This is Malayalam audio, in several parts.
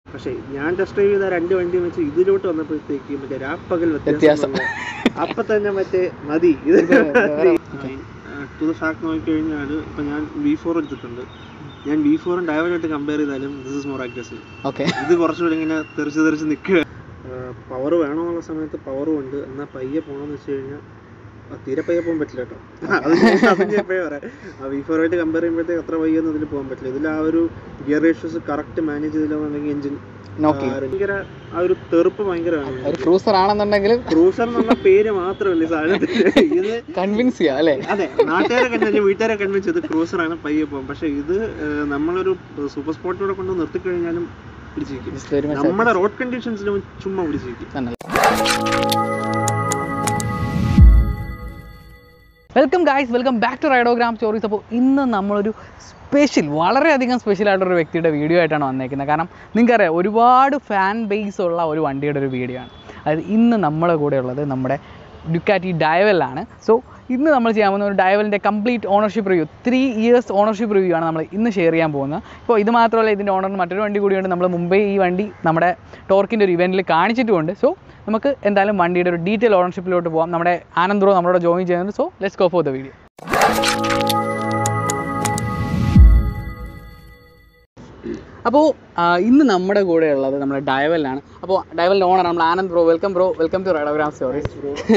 പക്ഷേ ഞാൻ ടെസ്റ്റ് ഡ്രൈവ് ചെയ്ത രണ്ട് വണ്ടിയും വെച്ച് ഇതിലോട്ട് വന്നപ്പോഴത്തേക്ക് മറ്റേ രാപ്പകൽ വ്യത്യാസം. വ്യത്യാസം വന്നു. അപ്പൊ തന്നെ മറ്റേ മതി ഇത് ഇത് വേറെ- okay. ടു ദ ഫാക്ട് നോക്കിക്കഴിഞ്ഞാൽ ഇപ്പൊ ഞാൻ വി ഫോർ എടുത്തിട്ടുണ്ട് ഞാൻ വി ഫോറും ഡയവലായിട്ട് കമ്പയർ ചെയ്താലും this is more aggressive okay ഇത് കുറച്ചുകൂടി ഇങ്ങനെ തെറിച്ച് തെറിച്ച് നിൽക്കുക പവർ വേണമെന്നുള്ള സമയത്ത് പവറും ഉണ്ട് എന്നാൽ പയ്യെ പോകണമെന്ന് വെച്ച് കഴിഞ്ഞാൽ തീരെ പയ്യെ പോകാൻ പറ്റില്ല കേട്ടോ അത് ഞാൻ- അത് ഞാൻ എപ്പോഴേ പറയാം ആ വി ഫോറായിട്ട് കമ്പയർ ചെയ്യുമ്പോഴത്തേക്ക് അത്ര പയ്യൊന്നും ഇതിൽ പോകാൻ പറ്റില്ല ഇതിൽ ആ ഒരു ഗിയർ റേഷ്യോസ് കറക്റ്റ് മാനേജ് ചെയ്തില്ലെന്നുണ്ടെങ്കിൽ എഞ്ചിൻ നോക്കി ഭയങ്കര ആ ഒരു തെറുപ്പ് ഭയങ്കരമാണ് ഒരു ക്രൂസർ ആണെന്നുണ്ടെങ്കിൽ ക്രൂസർ എന്നുള്ള പേര് മാത്രമല്ല ഈ സാധനത്തിന് ഇത് കൺവിൻസ് ചെയ്യാം അല്ലേ അതെ നാട്ടുകാരെ കൺവിൻസ് വീട്ടുകാരെ കൺവിൻസ് ചെയ്ത് ക്രൂസറാണ് പയ്യെ പോകും പക്ഷെ ഇത് ഏർ, നമ്മളൊരു സൂപ്പർ സ്പോർട്ടിലൂടെ കൊണ്ട് നിർത്തി കഴിഞ്ഞാലും പിടിച്ചിരിക്കും Just very much നമ്മുടെ റോഡ് കണ്ടീഷൻസിലും ചുമ്മാ പിടിച്ചിരിക്കും തന്നെ welcome guys welcome back to Rideogram stories അപ്പോൾ ഇന്ന് നമ്മളൊരു സ്പെഷ്യൽ വളരെയധികം സ്പെഷ്യൽ ആയിട്ടൊരു വ്യക്റ്റിയുടെ വീഡിയോ ആയിട്ടാണ് വന്നേക്കുന്നത് കാരണം നിങ്ങൾക്കറിയാം ഒരുപാട് ഫാൻ ബേസ് ഉള്ള ഒരു വണ്ടിയുടെ ഒരു വീഡിയോ ആണ് അതായത് ഇന്ന് നമ്മുടെ കൂടെ ഉള്ളത് നമ്മുടെ ഡുക്കാറ്റി ഡയവലാണ് സോ ഇന്ന് നമ്മൾ ചെയ്യാൻ പോകുന്ന ഒരു ഡയവലിൻ്റെ complete ownership review three years ownership review ആണ് നമ്മൾ ഇന്ന് ഷെയർ ചെയ്യാൻ പോകുന്നത് ഇപ്പോൾ ഇത് മാത്രമല്ല ഇതിൻ്റെ ഓണറിന് മറ്റൊരു വണ്ടി കൂടിയുണ്ട് നമ്മൾ മുമ്പേ ഈ വണ്ടി നമ്മുടെ ടോർക്കിൻ്റെ ഒരു ഇവൻറ്റിൽ കാണിച്ചിട്ടുമുണ്ട് സോ നമുക്ക് എന്തായാലും വണ്ടിയുടെ ഒരു ഡീറ്റെയിൽ ഓണർഷിപ്പിലോട്ട് പോകാം നമ്മുടെ ആനന്ദ്രോ നമ്മളോട് ജോയിൻ ചെയ്യുന്നുണ്ട് so let's go for the video അപ്പോൾ ഇന്ന് നമ്മുടെ കൂടെ ഉള്ളത് നമ്മുടെ ഡയവലാണ് അപ്പോൾ ഡയവലിൻ്റെ ഓണർ നമ്മൾ Anand bro welcome bro welcome to Rideogram stories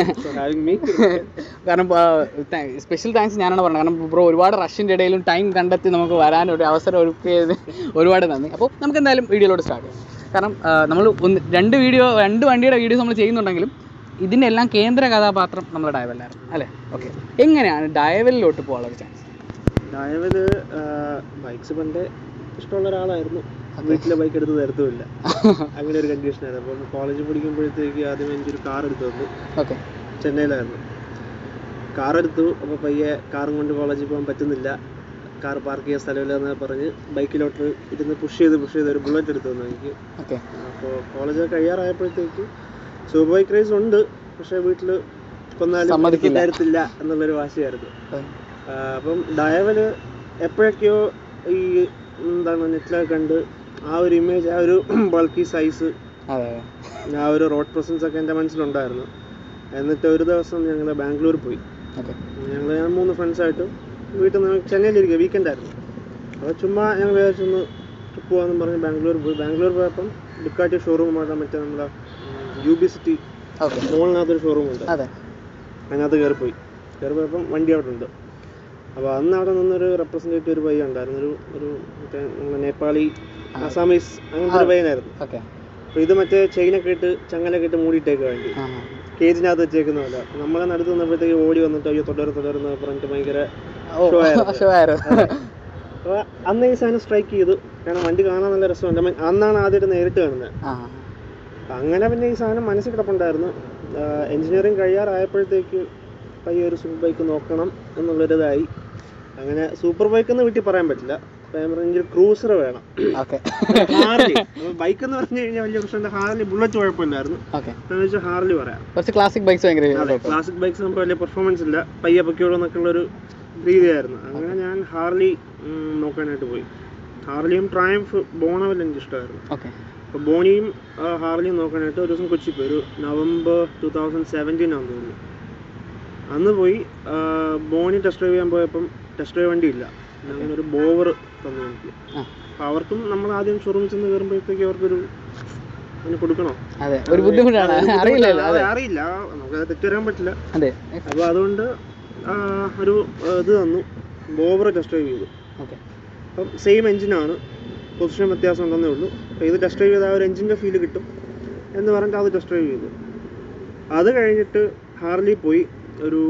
കാരണം സ്പെഷ്യൽ താങ്ക്സ് ഞാനാണ് പറഞ്ഞത് കാരണം ബ്രോ ഒരുപാട് റഷിൻ്റെ ഇടയിലും ടൈം കണ്ടെത്തി നമുക്ക് വരാൻ ഒരു അവസരം ഒരുക്കിയത് ഒരുപാട് നന്ദി അപ്പോൾ നമുക്ക് എന്തായാലും വീഡിയോയിലോട്ട് സ്റ്റാർട്ട് ചെയ്യാം കാരണം നമ്മൾ ഒന്ന് രണ്ട് വീഡിയോ രണ്ട് വണ്ടിയുടെ വീഡിയോസ് നമ്മൾ ചെയ്യുന്നുണ്ടെങ്കിലും ഇതിൻ്റെ എല്ലാം കേന്ദ്ര കഥാപാത്രം നമ്മുടെ ഡയവലായിരുന്നു അല്ലേ ഓക്കെ എങ്ങനെയാണ് ഡയവലിലോട്ട് പോകാനുള്ള ഒരു ചാൻസ് ഡയവല് ബൈക്സ് പണ്ട് ഇഷ്ടമുള്ള ഒരാളായിരുന്നു വീട്ടിലെ ബൈക്ക് എടുത്ത് തരത്തുമില്ല അങ്ങനെ ഒരു കണ്ടീഷനായിരുന്നു അപ്പം കോളേജിൽ പഠിക്കുമ്പോഴത്തേക്ക് ആദ്യം എനിക്കൊരു കാർ എടുത്തു തന്നു ഓക്കെ ചെന്നൈയിലായിരുന്നു കാർ എടുത്തു അപ്പോൾ പയ്യെ കാറും കൊണ്ട് കോളേജിൽ പോകാൻ പറ്റുന്നില്ല കാർ പാർക്ക് ചെയ്യാൻ സ്ഥലമില്ല എന്ന് പറഞ്ഞ് ബൈക്കിലോട്ട് ഇരുന്ന് പുഷ് ചെയ്ത് പുഷ് ചെയ്ത് ഒരു ബുള്ളറ്റ് എടുത്തു തന്നു എനിക്ക് ഓക്കെ അപ്പോൾ കോളേജ് കഴിയാറായപ്പോഴത്തേക്ക് സൂപ്പർ ബൈക്ക് റേസ് ഉണ്ട് പക്ഷേ വീട്ടിൽ കൊന്നാലും സമ്മതിക്കില്ല. എനിക്ക് തരത്തില്ല എന്നുള്ളൊരു വാശിയായിരുന്നു ആ, അപ്പം ഡയവല് എപ്പോഴൊക്കെയോ ഈ എന്താണ് നെറ്റിലൊക്കെ കണ്ട് ആ ഒരു ഇമേജ് ആ ഒരു ബൾക്കി സൈസ് അതെ ആ ഒരു റോഡ് പ്രസൻസ് ഒക്കെ എൻ്റെ മനസ്സിലുണ്ടായിരുന്നു എന്നിട്ട് ഒരു ദിവസം ഞങ്ങൾ ബാംഗ്ലൂർ പോയി ഓക്കെ ഞങ്ങൾ ഞാൻ മൂന്ന് ഫ്രണ്ട്സായിട്ട് വീട്ടിൽ നിന്ന് ചെന്നൈയിലിരിക്കുക വീക്കെൻഡ് ആയിരുന്നു അപ്പോൾ ചുമ്മാ ഞങ്ങൾ വിചാരിച്ചൊന്ന് ട്രിപ്പ് പോകാമെന്ന് പറഞ്ഞ് ബാംഗ്ലൂർ പോയി ബാംഗ്ലൂർ പോയപ്പം ഡുക്കാറ്റി ഷോറൂം അവിടെ മറ്റേ നമ്മുടെ യു ബി സിറ്റി ഓക്കെ മോളിനകത്തൊരു ഷോറൂം ഉണ്ട് അതെ അതിനകത്ത് കയറി പോയി കയറി പോയപ്പം വണ്ടി അവിടെ ഉണ്ട് അപ്പോൾ അന്ന് അവിടെ നിന്നൊരു റെപ്രസെൻറ്റേറ്റീവ് ഒരു പയ്യൻ ഉണ്ടായിരുന്നു ഒരു ഒരു മറ്റേ നമ്മുടെ നേപ്പാളി അസാമീസ് അങ്ങനത്തെ ഒരു പയ്യനായിരുന്നു ഓക്കെ അപ്പോൾ ഇത് മറ്റേ ചെയിനൊക്കെ ഇട്ട് ചങ്ങലൊക്കെ ഇട്ട് മൂടിയിട്ടേക്ക് വേണ്ടി ആ കേജിനകത്ത് വെച്ചേക്കുന്ന പോലെ നമ്മളെ നടുത്ത് നിന്നപ്പോഴത്തേക്ക് ഓടി വന്നിട്ട് അയ്യോ തൊടര് തൊടരുന്ന് പറഞ്ഞിട്ട് ഭയങ്കര ഓ Show ആയിരുന്നു. ഷോ ആയിരുന്നു അപ്പോൾ അന്ന് ഈ സാധനം സ്ട്രൈക്ക് ചെയ്തു കാരണം വണ്ടി കാണാൻ നല്ല രസമുണ്ട് I mean, അന്നാണ് ആദ്യമായിട്ട് നേരിട്ട് കാണുന്നത് ആ അപ്പം അങ്ങനെ പിന്നെ ഈ സാധനം മനസ്സിൽ കിടപ്പുണ്ടായിരുന്നു എഞ്ചിനീയറിങ് കഴിയാറായപ്പോഴത്തേക്ക് പയ്യെ ഒരു സൂപ്പർ ബൈക്ക് നോക്കണം എന്നുള്ളൊരിതായി അങ്ങനെ സൂപ്പർ ബൈക്ക് എന്ന് വീട്ടിൽ പറയാൻ പറ്റില്ല അപ്പം ഞാൻ പറഞ്ഞു എനിക്കൊരു ക്രൂസർ വേണം ഓക്കെ ഹാർലി ബൈക്ക് എന്ന് പറഞ്ഞു കഴിഞ്ഞാൽ വലിയ പ്രശ്നമുണ്ട് ഹാർലി ബുള്ളറ്റ് കുഴപ്പമില്ലായിരുന്നു ഓക്കെ എന്ന് വെച്ചാൽ ഹാർലി പറയാം കുറച്ച് ക്ലാസിക് ബൈക്സ് ഭയങ്കര അതെ കുഴപ്പമില്ല. ക്ലാസിക് ബൈക്സ് നമുക്ക് വലിയ പെർഫോമൻസ് ഇല്ല പയ്യെ പൊക്കിയോളൂ എന്നൊക്കെ ഉള്ളൊരു രീതിയായിരുന്നു അങ്ങനെ ഞാൻ ഹാർലി ഉം, നോക്കാനായിട്ട് പോയി ഹാർലിയും ട്രയംഫ് ബോണവൽ എനിക്ക് ഇഷ്ടമായിരുന്നു ഓക്കെ അപ്പോൾ ബോണിയും ആ, ഹാർലിയും നോക്കാനായിട്ട് ഒരു ദിവസം കൊച്ചി പോയി ഒരു നവംബർ ടു തൗസൻഡ് സെവൻറ്റീൻ ആണെന്ന് തോന്നുന്നു അന്ന് പോയി ആ, ബോണി ടെസ്റ്റ് ഡ്രൈവ് ചെയ്യാൻ പോയപ്പം ടെസ്റ്റ് ഡ്രൈവ് വണ്ടി ഇല്ല അങ്ങനെ ഒരു ബോവർ തന്നു എനിക്ക് ആ. അപ്പോൾ അവർക്കും നമ്മൾ ആദ്യം ഷോറൂമിൽ ചെന്ന് കയറുമ്പോഴത്തേക്ക് അവർക്കൊരു അതിന് കൊടുക്കണോ അതെ ഒരു ബുദ്ധിമുട്ടാണ് അതെ, അറിയില്ലല്ലോ അതെ, അതെ അറിയില്ല നമുക്ക് തെറ്റുവരാൻ പറ്റില്ല അതെ അപ്പോൾ അതുകൊണ്ട് ആ, ഒരു ആ, ഇത് തന്നു ബോവർ ടെസ്റ്റ് ഡ്രൈവ് ചെയ്തു ഓക്കെ അപ്പം സെയിം എഞ്ചിനാണ് പൊസിഷൻ വ്യത്യാസം ഉണ്ടെന്നേ ഉള്ളൂ അപ്പോൾ ഇത് ടെസ്റ്റ് ഡ്രൈവ് ചെയ്താൽ ആ ഒരു എഞ്ചിൻ്റെ ഫീൽ കിട്ടും എന്ന് പറഞ്ഞിട്ട് അത് ടെസ്റ്റ് ഡ്രൈവ് ചെയ്തു അത് കഴിഞ്ഞിട്ട് ഹാർലി പോയി ഒരു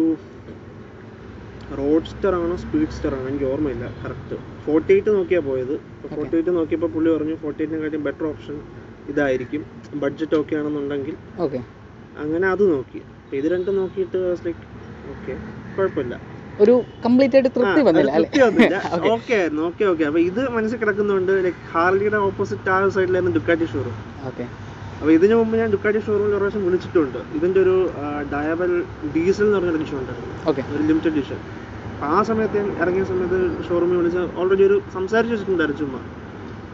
റോഡ്സ്റ്റർ ആണോ സ്പീഡ്സ്റ്റർ ആണോ എനിക്ക് ഓർമ്മയില്ല കറക്റ്റ് ഫോർട്ടി എയ്റ്റ് നോക്കിയാണ് പോയത് ഫോർട്ടി എയ്റ്റ് നോക്കിയപ്പോൾ പുള്ളി പറഞ്ഞു ഫോർട്ടി എയ്റ്റിനെക്കാട്ടിയും ബെറ്റർ ഓപ്ഷൻ ഇതായിരിക്കും ബഡ്ജറ്റ് ഓക്കെ ആണെന്നുണ്ടെങ്കിൽ ഓക്കെ അങ്ങനെ അത് നോക്കി അപ്പോൾ ഇത് രണ്ടും നോക്കിയിട്ട് ലൈക്ക് ഓക്കെ കുഴപ്പമില്ല ഒരു കംപ്ലീറ്റ് ആയിട്ട് തൃപ്തി ആ, വന്നില്ല അത് അല്ലേ തൃപ്തി വന്നില്ല Okay. ഓക്കെ ആയിരുന്നു ഓക്കെ ഓക്കെ അപ്പൊ ഇത് മനസ്സിൽ കിടക്കുന്നുണ്ട് ലൈക്ക് ഹാർലിയുടെ ഓപ്പോസിറ്റ് ആ സൈഡിലായിരുന്നു ഡുക്കാറ്റി ഷോറൂം ഓക്കെ അപ്പൊ ഇതിനു മുമ്പ് ഞാൻ ഡുക്കാറ്റി ഷോറൂമിൽ ഒരു പ്രാവശ്യം വിളിച്ചിട്ടുണ്ട് ഇതിന്റെ ഒരു ഡയബൽ ഡീസൽ എന്ന് പറഞ്ഞ എഡിഷൻ ഉണ്ടായിരുന്നു ഓക്കെ ഒരു ലിമിറ്റഡ് എഡിഷൻ അപ്പൊ ആ സമയത്ത് ഞാൻ ഇറങ്ങിയ സമയത്ത് ഷോറൂമിൽ വിളിച്ച് ഓൾറെഡി ഒരു സംസാരിച്ച് വെച്ചിട്ടുണ്ടായിരുന്നു ചുമ്മാ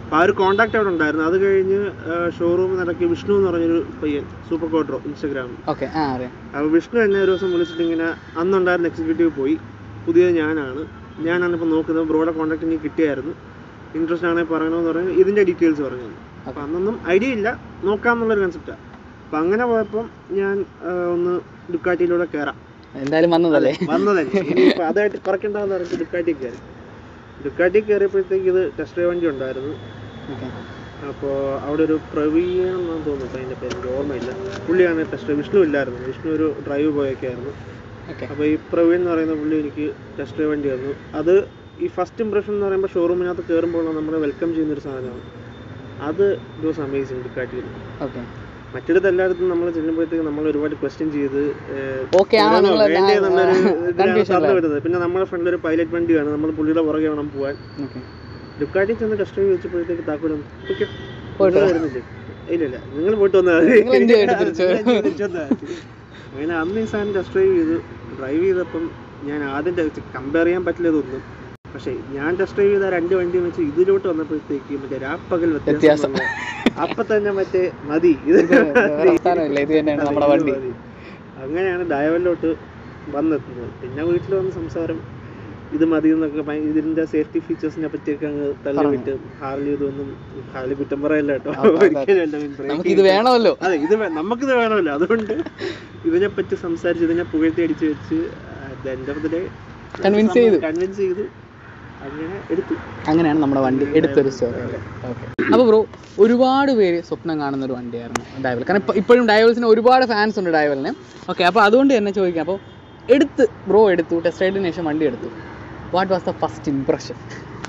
അപ്പോൾ ആ ഒരു കോൺടാക്ട് അവിടെ ഉണ്ടായിരുന്നു അത് കഴിഞ്ഞ് ഷോറൂം നടക്കി വിഷ്ണു എന്ന് പറഞ്ഞൊരു പയ്യൻ സൂപ്പർ കോഡ്രോ ഇൻസ്റ്റാഗ്രാമിൽ ഓക്കെ ആ അറിയാം അപ്പോൾ വിഷ്ണു എന്നെ ഒരു ദിവസം വിളിച്ചിട്ട് ഇങ്ങനെ അന്നുണ്ടായിരുന്ന എക്സിക്യൂട്ടീവ് പോയി പുതിയത് ഞാനാണ് ഞാനാണ് ഇപ്പോൾ നോക്കുന്നത് ബ്രോയുടെ കോൺടാക്ട് എനിക്ക് കിട്ടിയായിരുന്നു ഇൻട്രസ്റ്റ് ആണെങ്കിൽ പറയണമെന്ന് പറഞ്ഞ് ഇതിൻ്റെ ഡീറ്റെയിൽസ് പറഞ്ഞു തന്നു അപ്പോൾ അന്നൊന്നും ഐഡിയ ഇല്ല നോക്കാമെന്നുള്ളൊരു കൺസെപ്റ്റാണ് അപ്പോൾ അങ്ങനെ പോയപ്പം ഞാൻ ആ, ഒന്ന് ഡുക്കാറ്റിയിലൂടെ കയറാം എന്തായാലും വന്നതല്ലേ വന്നതല്ലേ ഇനിയിപ്പോൾ അതായിട്ട് കുറയ്ക്കണ്ടെന്ന് പറഞ്ഞിട്ട് ഡുക്കാറ്റി കയറി ഡുക്കാറ്റി കയറിയപ്പോഴത്തേക്ക് ഇത് ടെസ്റ്റ് ഡ്രൈവ് വണ്ടി ഉണ്ടായിരുന്നു ഓക്കെ അപ്പോൾ അവിടെ ഒരു പ്രവീൺ എന്നാണ് തോന്നുന്നു അതിൻ്റെ പേര് എനിക്ക് ഓർമ്മയില്ല പുള്ളിയാണ് ടെസ്റ്റ് ഡ്രൈവ് വിഷ്ണു ഇല്ലായിരുന്നു വിഷ്ണു ഒരു ഡ്രൈവ് പോയൊക്കെയായിരുന്നു ഓക്കെ അപ്പോൾ ഈ പ്രവീൺ എന്ന് പറയുന്ന പുള്ളി എനിക്ക് ടെസ്റ്റ് ഡ്രൈവ് വണ്ടി തന്നു അത് ഈ ഫസ്റ്റ് ഇംപ്രഷൻ എന്ന് പറയുമ്പോൾ ഷോറൂമിനകത്ത് കയറുമ്പോൾ നമ്മളെ വെൽക്കം ചെയ്യുന്നൊരു സാധനമാണ് അത് ഇറ്റ് വാസ് അമേസിങ് ഡുക്കാറ്റിയിൽ ഓക്കെ മറ്റിടത്ത് എല്ലായിടത്തും നമ്മൾ ചെല്ലുമ്പോഴത്തേക്ക് നമ്മൾ ഒരുപാട് ക്വസ്റ്റ്യൻ ചെയ്ത് ഏഹ്, ഓക്കെ ആ ഇതാണോ നിങ്ങൾ വേണ്ടേ എന്നുള്ളൊരു ഇതിലാണ് കൺഫ്യൂഷൻ തന്നു വരുന്നത് പിന്നെ നമ്മുടെ ഫ്രണ്ടിൽ ഒരു പൈലറ്റ് വണ്ടിയാണ് നമ്മൾ പുള്ളിയുടെ പുറകെ വേണം പോകാൻ ഓക്കെ ഡുക്കാറ്റി ചെന്ന് ടെസ്റ്റ് ഡ്രൈവ് വെച്ചപ്പോഴത്തേക്ക് താക്കോലും ഓക്കെ പോയിട്ട് വാ. വരുന്നില്ലേ ഇല്ല ഇല്ല നിങ്ങൾ പോയിട്ട് വന്നാൽ മതി നിങ്ങൾ enjoy ചെയ്തിട്ട് തിരിച്ച് വരൂ. നിങ്ങൾ തിരിച്ച് വന്നാൽ മതി. അങ്ങനെ അന്ന് ഈ സാധനം ടെസ്റ്റ് ഡ്രൈവ് ചെയ്തു ഡ്രൈവ് ചെയ്തപ്പം ഞാൻ ആദ്യം കമ്പയർ ചെയ്യാൻ പറ്റില്ല ഇതൊന്നും പക്ഷേ ഞാൻ ടെസ്റ്റ് ഡ്രൈവ് ചെയ്ത രണ്ട് വണ്ടിയും വെച്ച് ഇതിലോട്ട് വന്നപ്പോഴത്തേക്ക് മറ്റേ രാപ്പകൽ വ്യത്യാസം. വ്യത്യാസം വന്നു. അപ്പൊ തന്നെ മറ്റേ മതി ഇത് വേറെ സ്ഥാനമില്ല ഇത് തന്നെയാണ് അതെ, നമ്മുടെ ഇത് വണ്ടി മതി. അങ്ങനെയാണ് ഡയവലിലോട്ട് വന്നെത്തുന്നത് പിന്നെ വീട്ടിൽ വന്ന സംസാരം ഇത് മതി എന്നൊക്കെ ഭയ- ഇതിന്റെ സേഫ്റ്റി ഫീച്ചേഴ്സിനെ പറ്റിയൊക്കെ അങ്ങ് തള്ളിവിട്ട് ഹാർലി ഇതൊന്നും ഹാർലി കുറ്റം പറയല്ല കേട്ടോ അതെ, അതെ. ഒരിക്കലും അല്ല. I mean, brake നമുക്ക് ഇത് വേണമല്ലോ അതെ ഇത് വേ- നമുക്കിത് വേണമല്ലോ അതുകൊണ്ട് ഇതിനെ പറ്റി സംസാരിച്ച് ഇതിനെ പുകഴ്ത്തി അടിച്ച് വെച്ച് end of the day Convince ചെയ്തു. കൺവിൻസ് ചെയ്തു അങ്ങനെ എടുത്തു അങ്ങനെയാണ് നമ്മുടെ വണ്ടി എടുത്തൊരു സ്റ്റോറി ഓക്കെ അപ്പോൾ ബ്രോ ഒരുപാട് പേര് സ്വപ്നം കാണുന്ന ഒരു വണ്ടിയായിരുന്നു ഡൈവൽ കാരണം ഇപ്പം ഇപ്പോഴും ഡൈവൽസിന് ഒരുപാട് ഫാൻസ് ഉണ്ട് ഡൈവലിന് ഓക്കെ അപ്പോൾ അതുകൊണ്ട് തന്നെ ചോദിക്കാം അപ്പോൾ എടുത്ത് ബ്രോ എടുത്തു ടെസ്റ്റ് റൈഡിന് ശേഷം വണ്ടി എടുത്തു what was the first impression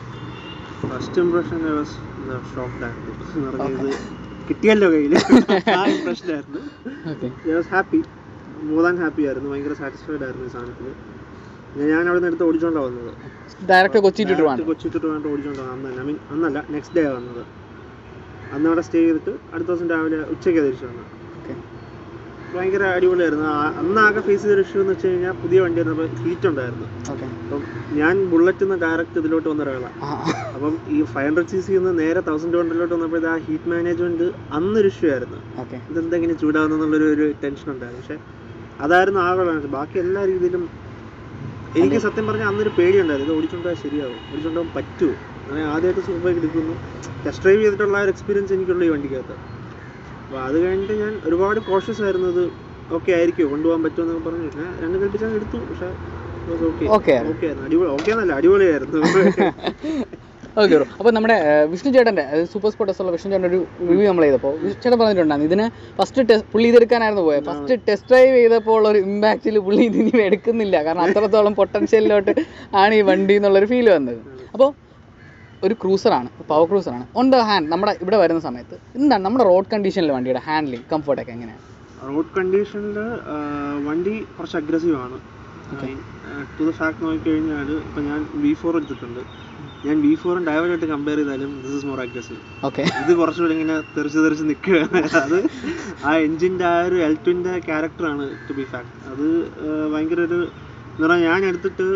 first impression shock ആയിരുന്നു എന്ന് പറഞ്ഞത് കിട്ടിയല്ലോ കയ്യില് ആ ഇംപ്രഷൻ ആയിരുന്നു okay I was happy more than happy ആയിരുന്നു ഭയങ്കര സാറ്റിസ്ഫൈഡ് ആയിരുന്നു ഈ സാധനത്തിൽ ഞാൻ അവിടെ നിന്ന് എടുത്ത് ഓടിച്ചോണ്ടാണ് വന്നത് direct Kochi to Direct Kochi to വേണ്ട ഓടിച്ചോണ്ടാണ് അന്ന് തന്നെ ഐ മീൻ അന്നല്ല നെക്സ്റ്റ് ഡേ വന്നത് അന്ന് അവിടെ സ്റ്റേ ചെയ്തിട്ട് അടുത്ത ദിവസം രാവിലെ ഉച്ചയ്ക്ക് തിരിച്ചു വന്നത് ഓക്കെ ഭയങ്കര അടിപൊളിയായിരുന്നു ആ- അന്ന് ആകെ ഫേസ് ചെയ്ത ഇഷ്യൂ എന്ന് വെച്ച് കഴിഞ്ഞാൽ പുതിയ വണ്ടി ആയിരുന്നപ്പോൾ ഹീറ്റ് ഉണ്ടായിരുന്നു ഓക്കെ അപ്പം ഞാൻ ബുള്ളറ്റിൽ നിന്ന് ഡയറക്റ്റ് ഇതിലോട്ട് വന്ന ഒരാളാണ് ആ അപ്പം ഈ ഫൈവ് ഹൺഡ്രഡ് സി സി നിന്ന് നേരെ തൗസൻഡ് ടു ഹൺഡ്രഡിലോട്ട് വന്നപ്പോൾ ആ ഹീറ്റ് മാനേജ്മെന്റ് അന്നൊരു ഇഷ്യൂ ആയിരുന്നു ഓക്കെ ഇതെന്താ ഇങ്ങനെ ചൂടാവുന്നുള്ളൊരു ഒരു ടെൻഷൻ ഉണ്ടായിരുന്നു പക്ഷെ അതായിരുന്നു ആകെ ഉള്ളത്. ബാക്കി എല്ലാ രീതിയിലും എനിക്ക് സത്യം പറഞ്ഞാൽ അന്നൊരു പേടിയുണ്ടായിരുന്നു ഇത് ഓടിച്ചുകൊണ്ടാൽ ശരിയാവും ഓടിച്ചുകൊണ്ടാൻ പറ്റുമോ അങ്ങനെ ആദ്യമായിട്ട് സൂപ്പർ ബൈക്ക് എടുക്കുന്നു ടെസ്റ്റ് ഡ്രൈവ് ചെയ്തിട്ടുള്ള ആ ഒരു എക്സ്പീരിയൻസ് എനിക്കുള്ള ഈ വണ്ടിക്കകത്ത് അപ്പോൾ അത് കഴിഞ്ഞിട്ട് ഞാൻ ഒരുപാട് കോഷ്യസ് ആയിരുന്നു ഇത് ഓക്കെ ആയിരിക്കുമോ കൊണ്ടുപോകാൻ പറ്റുമോ എന്നൊക്കെ പറഞ്ഞു ഞാൻ രണ്ട് കൽപ്പിച്ചാൽ എടുത്തു പക്ഷേ ഓക്കെ Okay ആയിരുന്നു. ഓക്കെ ആയിരുന്നു അടിപൊളി ഓക്കെ എന്നല്ല അടിപൊളിയായിരുന്നു ഓക്കെ ബ്രോ അപ്പോൾ നമ്മുടെ ഏർ, വിഷ്ണു ചേട്ടൻ്റെ സൂപ്പർ സ്പോർട്ടസ് ഉള്ള വിഷ്ണു ചേട്ടൻ്റെ ഒരു റിവ്യൂ നമ്മൾ ചെയ്തപ്പോൾ വിഷ്ണു ചേട്ടൻ പറഞ്ഞിട്ടുണ്ടായിരുന്നു ഇതിന് ഫസ്റ്റ് ടെസ്റ്റ് പുള്ളി ഇതെടുക്കാനായിരുന്നു പോയത് ഫസ്റ്റ് ടെസ്റ്റ് ഡ്രൈവ് ചെയ്തപ്പോൾ ഉള്ള ഒരു ഇമ്പാക്റ്റിൽ പുള്ളി ഇത് ഇനി എടുക്കുന്നില്ല കാരണം അത്രത്തോളം പൊട്ടൻഷ്യലിലോട്ട് ആണ് ഈ വണ്ടി എന്നുള്ളൊരു ഫീൽ വന്നത് അപ്പോൾ ഒരു ക്രൂസറാണ് പവർ ക്രൂസറാണ് ഓൺ ദ ഹാൻഡ് നമ്മുടെ ഇവിടെ വരുന്ന സമയത്ത് എന്താണ് നമ്മുടെ റോഡ് കണ്ടീഷനിൽ വണ്ടിയുടെ ഹാൻഡ്ലിങ് കംഫർട്ടൊക്കെ എങ്ങനെയാണ് റോഡ് കണ്ടീഷനിൽ വണ്ടി കുറച്ച് അഗ്രസീവ് ആണ് ടു ദ ഫാക്ട് നോക്കിക്കഴിഞ്ഞാൽ ഇപ്പം ഞാൻ വി ഫോർ എടുത്തിട്ടുണ്ട് ഞാൻ വി ഫോറും ഡയവലായിട്ട് കമ്പയർ ചെയ്താലും this is more aggressive okay ഇത് കുറച്ചുകൂടി ഇങ്ങനെ തെറിച്ച് തെറിച്ച് നിൽക്കുകയാണ് അത് ആ എൻജിൻ്റെ ആ ഒരു എൽറ്റുവിൻ്റെ ക്യാരക്ടറാണ് ടു ബി ഫാക്ട് അത് ആ, ഭയങ്കര ഒരു എന്ന് പറഞ്ഞാൽ ഞാൻ എടുത്തിട്ട്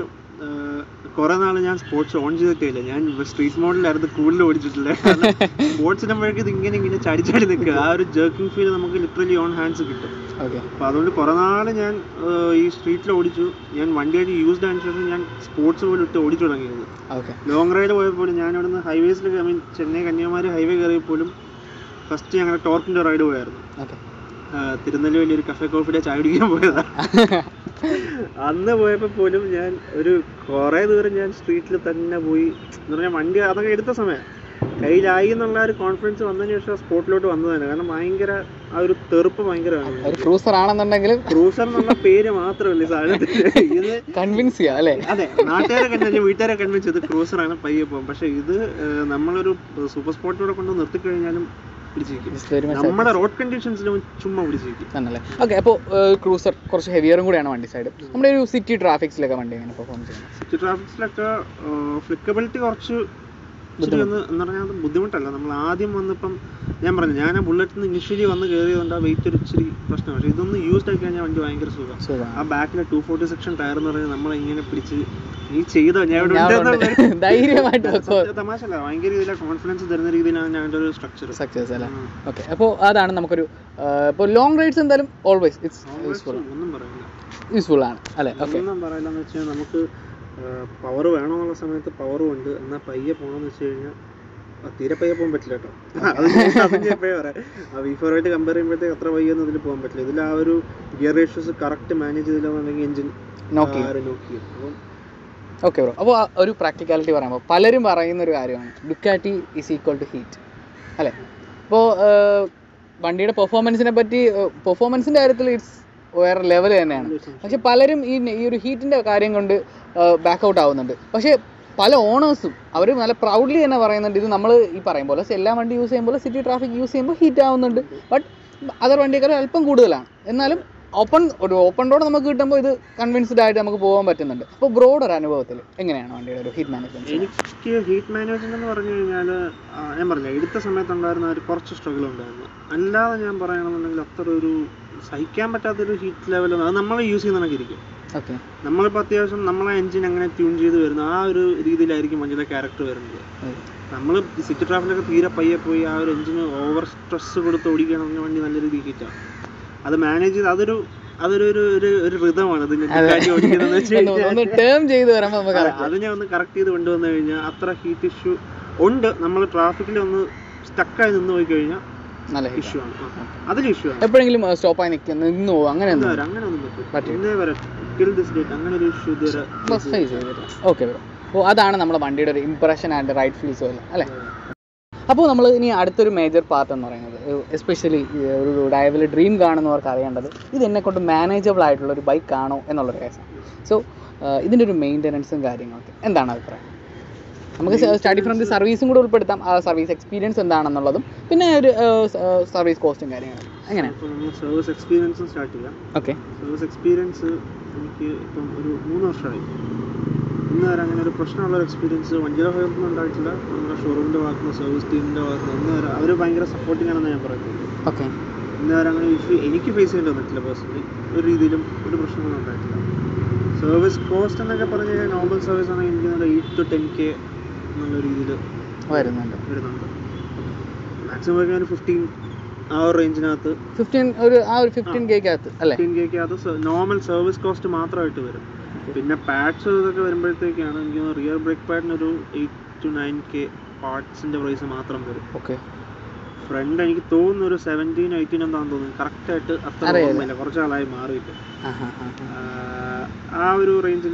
കുറെ നാൾ ഞാൻ സ്പോർട്സ് ഓൺ ചെയ്തിട്ടില്ല ഞാൻ സ്ട്രീറ്റ് മോഡലായിരുന്നു കൂടുതൽ ഓടിച്ചിട്ടില്ല സ്പോർട്സ് ഇടുമ്പോഴേക്കും ഇത് ഇങ്ങനെ ഇങ്ങനെ ചടി ചടി നിൽക്കുക ആ ഒരു ജേർക്കിംഗ് ഫീൽ നമുക്ക് ലിറ്ററലി ഓൺ ഹാൻഡ്സ് കിട്ടും ഓക്കെ അപ്പോൾ അതുകൊണ്ട് കുറേ നാൾ ഞാൻ ആ, ഈ സ്ട്രീറ്റിൽ ഓടിച്ചു ഞാൻ വണ്ടിയായിട്ട് യൂസ്ഡ് ആയതിനു ശേഷം ഞാൻ സ്പോർട്സ് പോലും ഇട്ട് ഓടിച്ചു തുടങ്ങിയത് ഓക്കെ ലോങ് റൈഡ് പോയപ്പോൾ ഞാൻ അവിടെ നിന്ന് ഹൈവേസിൽ I mean Chennai Kanyakumari highway കയറിയപ്പോഴും ഫസ്റ്റ് ഞങ്ങൾ ടോർക്കിൻ്റെ റൈഡ് പോയായിരുന്നു ഓക്കെ ആ, തിരുനെല്വേലി ഒരു കഫേ കോഫിയുടെ ചായ കുടിക്കാൻ പോയതാണ് അന്ന് പോയപ്പോൾ പോലും ഞാൻ ഒരു കുറേ ദൂരം ഞാൻ സ്ട്രീറ്റിൽ തന്നെ പോയി എന്ന് പറഞ്ഞാൽ വണ്ടി അതൊക്കെ എടുത്ത സമയം കയ്യിലായി എന്നുള്ള ഒരു കോൺഫിഡൻസ് വന്നതിന് ശേഷം സ്പോട്ടിലോട്ട് വന്നതാണ് കാരണം ഭയങ്കര ആ ഒരു തെറുപ്പ് ഭയങ്കരമാണ് ഒരു ക്രൂസർ ആണെന്നുണ്ടെങ്കിലും ക്രൂസർ എന്നുള്ള പേര് മാത്രമല്ല ഈ സാധനത്തിന് ഇത് കൺവിൻസ് ചെയ്യാം അല്ലേ അതെ നാട്ടുകാരെ കൺവിൻസ് വീട്ടുകാരെ കൺവിൻസ് ചെയ്ത് ക്രൂസറാണ് പയ്യെ പോകും പക്ഷെ ഇത് ഏഹ്, നമ്മളൊരു സൂപ്പർ സ്പോർട്ടിലൂടെ കൊണ്ട് നിർത്തി കഴിഞ്ഞാലും പിടിച്ചിരിക്കും Just very much നമ്മുടെ റോഡ് കണ്ടീഷൻസിലും ചുമ്മാ പിടിച്ചിരിക്കും ആണല്ലേ ഓക്കെ അപ്പോൾ ക്രൂസർ കുറച്ച് ഹെവിയറും കൂടിയാണ് വണ്ടി സൈഡ് നമ്മുടെ ഒരു സിറ്റി ട്രാഫിക്സിലൊക്കെ വണ്ടി എങ്ങനെ പെർഫോം ചെയ്യുന്നത് സിറ്റി ട്രാഫിക്സിലൊക്കെ ഫ്ലിക്കബിലിറ്റി കുറച്ച് ഇച്ചിരി ഒന്ന് എന്ന് പറഞ്ഞാൽ അത് ബുദ്ധിമുട്ടല്ല നമ്മൾ ആദ്യം വന്നപ്പം ഞാൻ പറഞ്ഞു ഞാൻ ആ ബുള്ളറ്റിൽ നിന്ന് ഇനിഷ്യലി വന്ന് കയറിയതുകൊണ്ട് ആ വെയിറ്റ് ഒരു ഇച്ചിരി പ്രശ്നം പക്ഷേ ഇതൊന്ന് യൂസ്ഡ് ആയി കഴിഞ്ഞാൽ വണ്ടി ഭയങ്കര സുഖം സുഖമാണ് ആ ബാക്കിലെ ടു ഫോർട്ടി സെക്ഷൻ ടയർ എന്ന് പറഞ്ഞാൽ നമ്മളെ ഇങ്ങനെ പിടിച്ച് നീ ചെയ്തോ ഞാൻ ഇവിടെ ഞാൻ ഉണ്ടെന്നുള്ള ഉണ്ട്. ധൈര്യമായിട്ട് വെക്കോ സത്യ തമാശല്ല ഭയങ്കര ഇതിലെ കോൺഫിഡൻസ് തരുന്ന രീതിയിലാണ് ഞാൻ ഒരു സ്ട്രക്ചർ സക്സസ് അല്ലേ ഓക്കെ അപ്പോൾ അതാണ് നമുക്കൊരു ഇപ്പോൾ ലോങ് റൈഡ്സ് എന്തായാലും ഓൾവേസ് ഇറ്റ്സ് യൂസ്ഫുൾ ഒന്നും പറയില്ല യൂസ്ഫുൾ ആണ് അല്ലേ ഓക്കെ ഒന്നും പറയില്ലെന്ന് വെച്ചാൽ നമുക്ക് പവർ വേണമെന്നുള്ള സമയത്ത് പവറും ഉണ്ട് എന്നാൽ പയ്യെ പോകണമെന്ന് വെച്ച് കഴിഞ്ഞാൽ ആ, തീരെ പയ്യെ പോകാൻ പറ്റില്ല കേട്ടോ അത് ഞാൻ- അത് ഞാൻ എപ്പോഴും പറയാം ആ വി ഫോർ ആയിട്ട് കമ്പയർ ചെയ്യുമ്പോഴത്തേക്ക് അത്ര പയ്യൊന്നും ഇതിൽ പോകാൻ പറ്റില്ല ഇതിൽ ആ ഒരു ഗിയർ റേഷ്യോസ് കറക്റ്റ് മാനേജ് ചെയ്തില്ലാന്നുണ്ടെങ്കിൽ എഞ്ചിൻ നോക്കി നോക്കി ചെയ്യും അപ്പം ഓക്കെ ബ്രോ അപ്പോൾ ഒരു പ്രാക്ടിക്കാലിറ്റി പറയുമ്പോൾ പലരും പറയുന്ന ഒരു കാര്യമാണ് Ducati is equal to heat അല്ലേ അപ്പോൾ വണ്ടിയുടെ പെർഫോമൻസിനെ പറ്റി പെർഫോമൻസിൻ്റെ കാര്യത്തിൽ ഇറ്റ്സ് വേറെ ലെവൽ തന്നെയാണ് പക്ഷെ പലരും ഈ ഈ ഒരു ഹീറ്റിൻ്റെ കാര്യം കൊണ്ട് ബാക്ക് ഔട്ട് ആവുന്നുണ്ട് പക്ഷേ പല ഓണേഴ്സും അവർ നല്ല പ്രൗഡ്ലി തന്നെ പറയുന്നുണ്ട് ഇത് നമ്മൾ ഈ പറയും പോലെ എല്ലാ വണ്ടി യൂസ് ചെയ്യുമ്പോൾ സിറ്റി ട്രാഫിക് യൂസ് ചെയ്യുമ്പോൾ ഹീറ്റ് ആവുന്നുണ്ട് ബട്ട് അതർ വണ്ടിയേക്കാൾ അല്പം കൂടുതലാണ് എന്നാലും ഓപ്പൺ ഒരു ഓപ്പൺ റോഡ് നമുക്ക് കിട്ടുമ്പോൾ ഇത് കൺവിൻസ്ഡ് ആയിട്ട് നമുക്ക് പോകാൻ പറ്റുന്നുണ്ട് അപ്പോൾ ബ്രോഡ് ഒരു അനുഭവത്തിൽ എങ്ങനെയാണ് വണ്ടിയുടെ ഒരു ഹീറ്റ് മാനേജ്മെന്റ് എനിക്ക് ഹീറ്റ് മാനേജ്മെന്റ് എന്ന് പറഞ്ഞു കഴിഞ്ഞാൽ ഞാൻ പറഞ്ഞില്ല എടുത്ത സമയത്തുണ്ടായിരുന്ന ഒരു കുറച്ച് സ്ട്രഗിൾ ഉണ്ടായിരുന്നു അല്ലാതെ ഞാൻ പറയണമെന്നുണ്ടെങ്കിൽ അത്ര ഒരു സഹിക്കാൻ പറ്റാത്തൊരു ഹീറ്റ് ലെവൽ അത് നമ്മൾ യൂസ് ചെയ്യുന്ന ഇരിക്കും ഓക്കെ നമ്മളിപ്പോൾ അത്യാവശ്യം നമ്മളെ എഞ്ചിൻ അങ്ങനെ ട്യൂൺ ചെയ്ത് വരുന്ന ആ ഒരു രീതിയിലായിരിക്കും വണ്ടിയുടെ ക്യാരക്ടർ വരുന്നത് നമ്മൾ സിറ്റി ട്രാഫിലൊക്കെ തീരെ പയ്യെ പോയി ആ ഒരു എഞ്ചിന് ഓവർ സ്ട്രെസ് കൊടുത്ത് ഓടിക്കുകയാണെങ്കിൽ വണ്ടി നല്ല രീതിയിൽ ഹീറ്റാണ് അത് മാനേജ് ചെയ്ത് അതൊരു അതൊരു ഒരു ഒരു ഒരു ഋതമാണ് അതിന്റെ ഓടിക്കുന്നതെന്ന് വെച്ച് കഴിഞ്ഞാൽ ഒന്ന് ടേം ചെയ്ത് വരുമ്പോൾ നമുക്ക് അതെ, അത് ഞാൻ ഒന്ന് കറക്റ്റ് ചെയ്ത് കൊണ്ടുവന്നു കഴിഞ്ഞാൽ അത്ര ഹീറ്റ് ഇഷ്യൂ ഉണ്ട് നമ്മൾ ട്രാഫിക്കിൽ ഒന്ന് സ്റ്റക്കായി നിന്ന് പോയി കഴിഞ്ഞാൽ നല്ല heat ഇഷ്യൂ ആണ് ആ, അതിൽ ഇഷ്യൂ ആണ് എപ്പോഴെങ്കിലും സ്റ്റോപ്പായി നിൽക്കുന്ന നിന്നു പോകും അങ്ങനെ ഇന്ന് വരെ അങ്ങനെ ഒന്നും പറ്റില്ല പറ്റില്ല. ഇന്നേ വരെ ടിൽ ദിസ് ഡേറ്റ് അങ്ങനെ ഒരു ഇഷ്യൂ ഇതുവരെ ഫേസ് ചെയ്തിട്ടില്ല ഓക്കെ ബ്രോ അപ്പോൾ അതാണ് നമ്മുടെ വണ്ടിയുടെ ഒരു ഇംപ്രഷൻ ആൻഡ് റൈഡ് ഫീൽസും എല്ലാം അല്ലേ അപ്പോൾ നമ്മൾ ഇനി അടുത്തൊരു മേജർ പാർട്ട് എന്ന് പറയുന്നത് എസ്പെഷ്യലി ഒരു ഡ്രൈവിൽ ഡ്രീം കാണുന്നവർക്ക് അറിയേണ്ടത് ഇത് എന്നെ കൊണ്ട് മാനേജബിൾ ആയിട്ടുള്ള ഒരു ബൈക്ക് ആണോ എന്നുള്ളൊരു കേസാണ് സോ ഇതിൻ്റെ ഒരു മെയിൻ്റനൻസും കാര്യങ്ങളൊക്കെ എന്താണ് അഭിപ്രായം നമുക്ക് സ്റ്റാർട്ടിങ് ഫ്രം ദി സർവീസും കൂടെ ഉൾപ്പെടുത്താം ആ സർവീസ് എക്സ്പീരിയൻസ് എന്താണെന്നുള്ളതും പിന്നെ ഒരു സർവീസ് കോസ്റ്റും കാര്യങ്ങളും എങ്ങനെയാണ് അപ്പോൾ നമ്മൾ സർവീസ് എക്സ്പീരിയൻസും സ്റ്റാർട്ട് ചെയ്യാം ഓക്കെ സർവീസ് എക്സ്പീരിയൻസ് എനിക്ക് ഇപ്പം ഒരു മൂന്ന് വർഷമായി ഇന്ന് വരെ അങ്ങനെ ഒരു പ്രശ്നമുള്ള ഒരു എക്സ്പീരിയൻസ് വണ്ടിയുടെ ഭാഗത്തൊന്നും ഉണ്ടായിട്ടില്ല നമ്മുടെ ഷോറൂമിൻ്റെ ഭാഗത്തുനിന്ന് സർവീസ് ടീമിൻ്റെ ഭാഗത്തുനിന്ന് ഇന്ന് വരെ അവർ ഭയങ്കര സപ്പോർട്ടിംഗ് ആണെന്ന് ഞാൻ പറയുന്നത് ഓക്കെ ഇന്ന് വരെ അങ്ങനെ ഇഷ്യൂ എനിക്ക് ഫേസ് ചെയ്യേണ്ടി വന്നിട്ടില്ല പേഴ്സണലി ഒരു രീതിയിലും ഒരു പ്രശ്നങ്ങളും ഉണ്ടായിട്ടില്ല സർവീസ് കോസ്റ്റ് എന്നൊക്കെ പറഞ്ഞു കഴിഞ്ഞാൽ നോർമൽ സർവീസ് ആണെങ്കിൽ എനിക്ക് നല്ല എയ്റ്റ് ടു ടെൻ കെ എന്നുള്ള രീതിയിൽ വരുന്നുണ്ട് വരുന്നുണ്ട് മാക്സിമം ഒക്കെ ഒരു ഫിഫ്റ്റീൻ ആ ഒരു റേഞ്ചിനകത്ത് ഫിഫ്റ്റീൻ ഒരു ആ ഒരു ഫിഫ്റ്റീൻ കേക്കകത്ത് അല്ലേ ഫിഫ്റ്റീൻ കെക്ക് അത് നോർമൽ സർവീസ് കോസ്റ്റ് മാത്രമായിട്ട് വരും പിന്നെ പാഡ്സ് ഇതൊക്കെ വരുമ്പോഴത്തേക്കാണ് എനിക്ക് റിയർ ബ്രേക്ക് പാഡിന് ഒരു എയ്റ്റ് ടു നയൻ കെ പാർട്സിൻ്റെ പ്രൈസ് മാത്രം വരും ഓക്കെ ഫ്രണ്ട് എനിക്ക് തോന്നുന്നു ഒരു സെവൻറ്റീൻ എയ്റ്റീൻ എന്താണെന്ന് തോന്നുന്നു കറക്റ്റായിട്ട് അത്ര അറിയാം. ഓർമ്മയില്ല കുറച്ച് നാളായി മാറിയിട്ട് ആ ഹാ ഹാ ആഹ് ആ ഒരു റേഞ്ചിൽ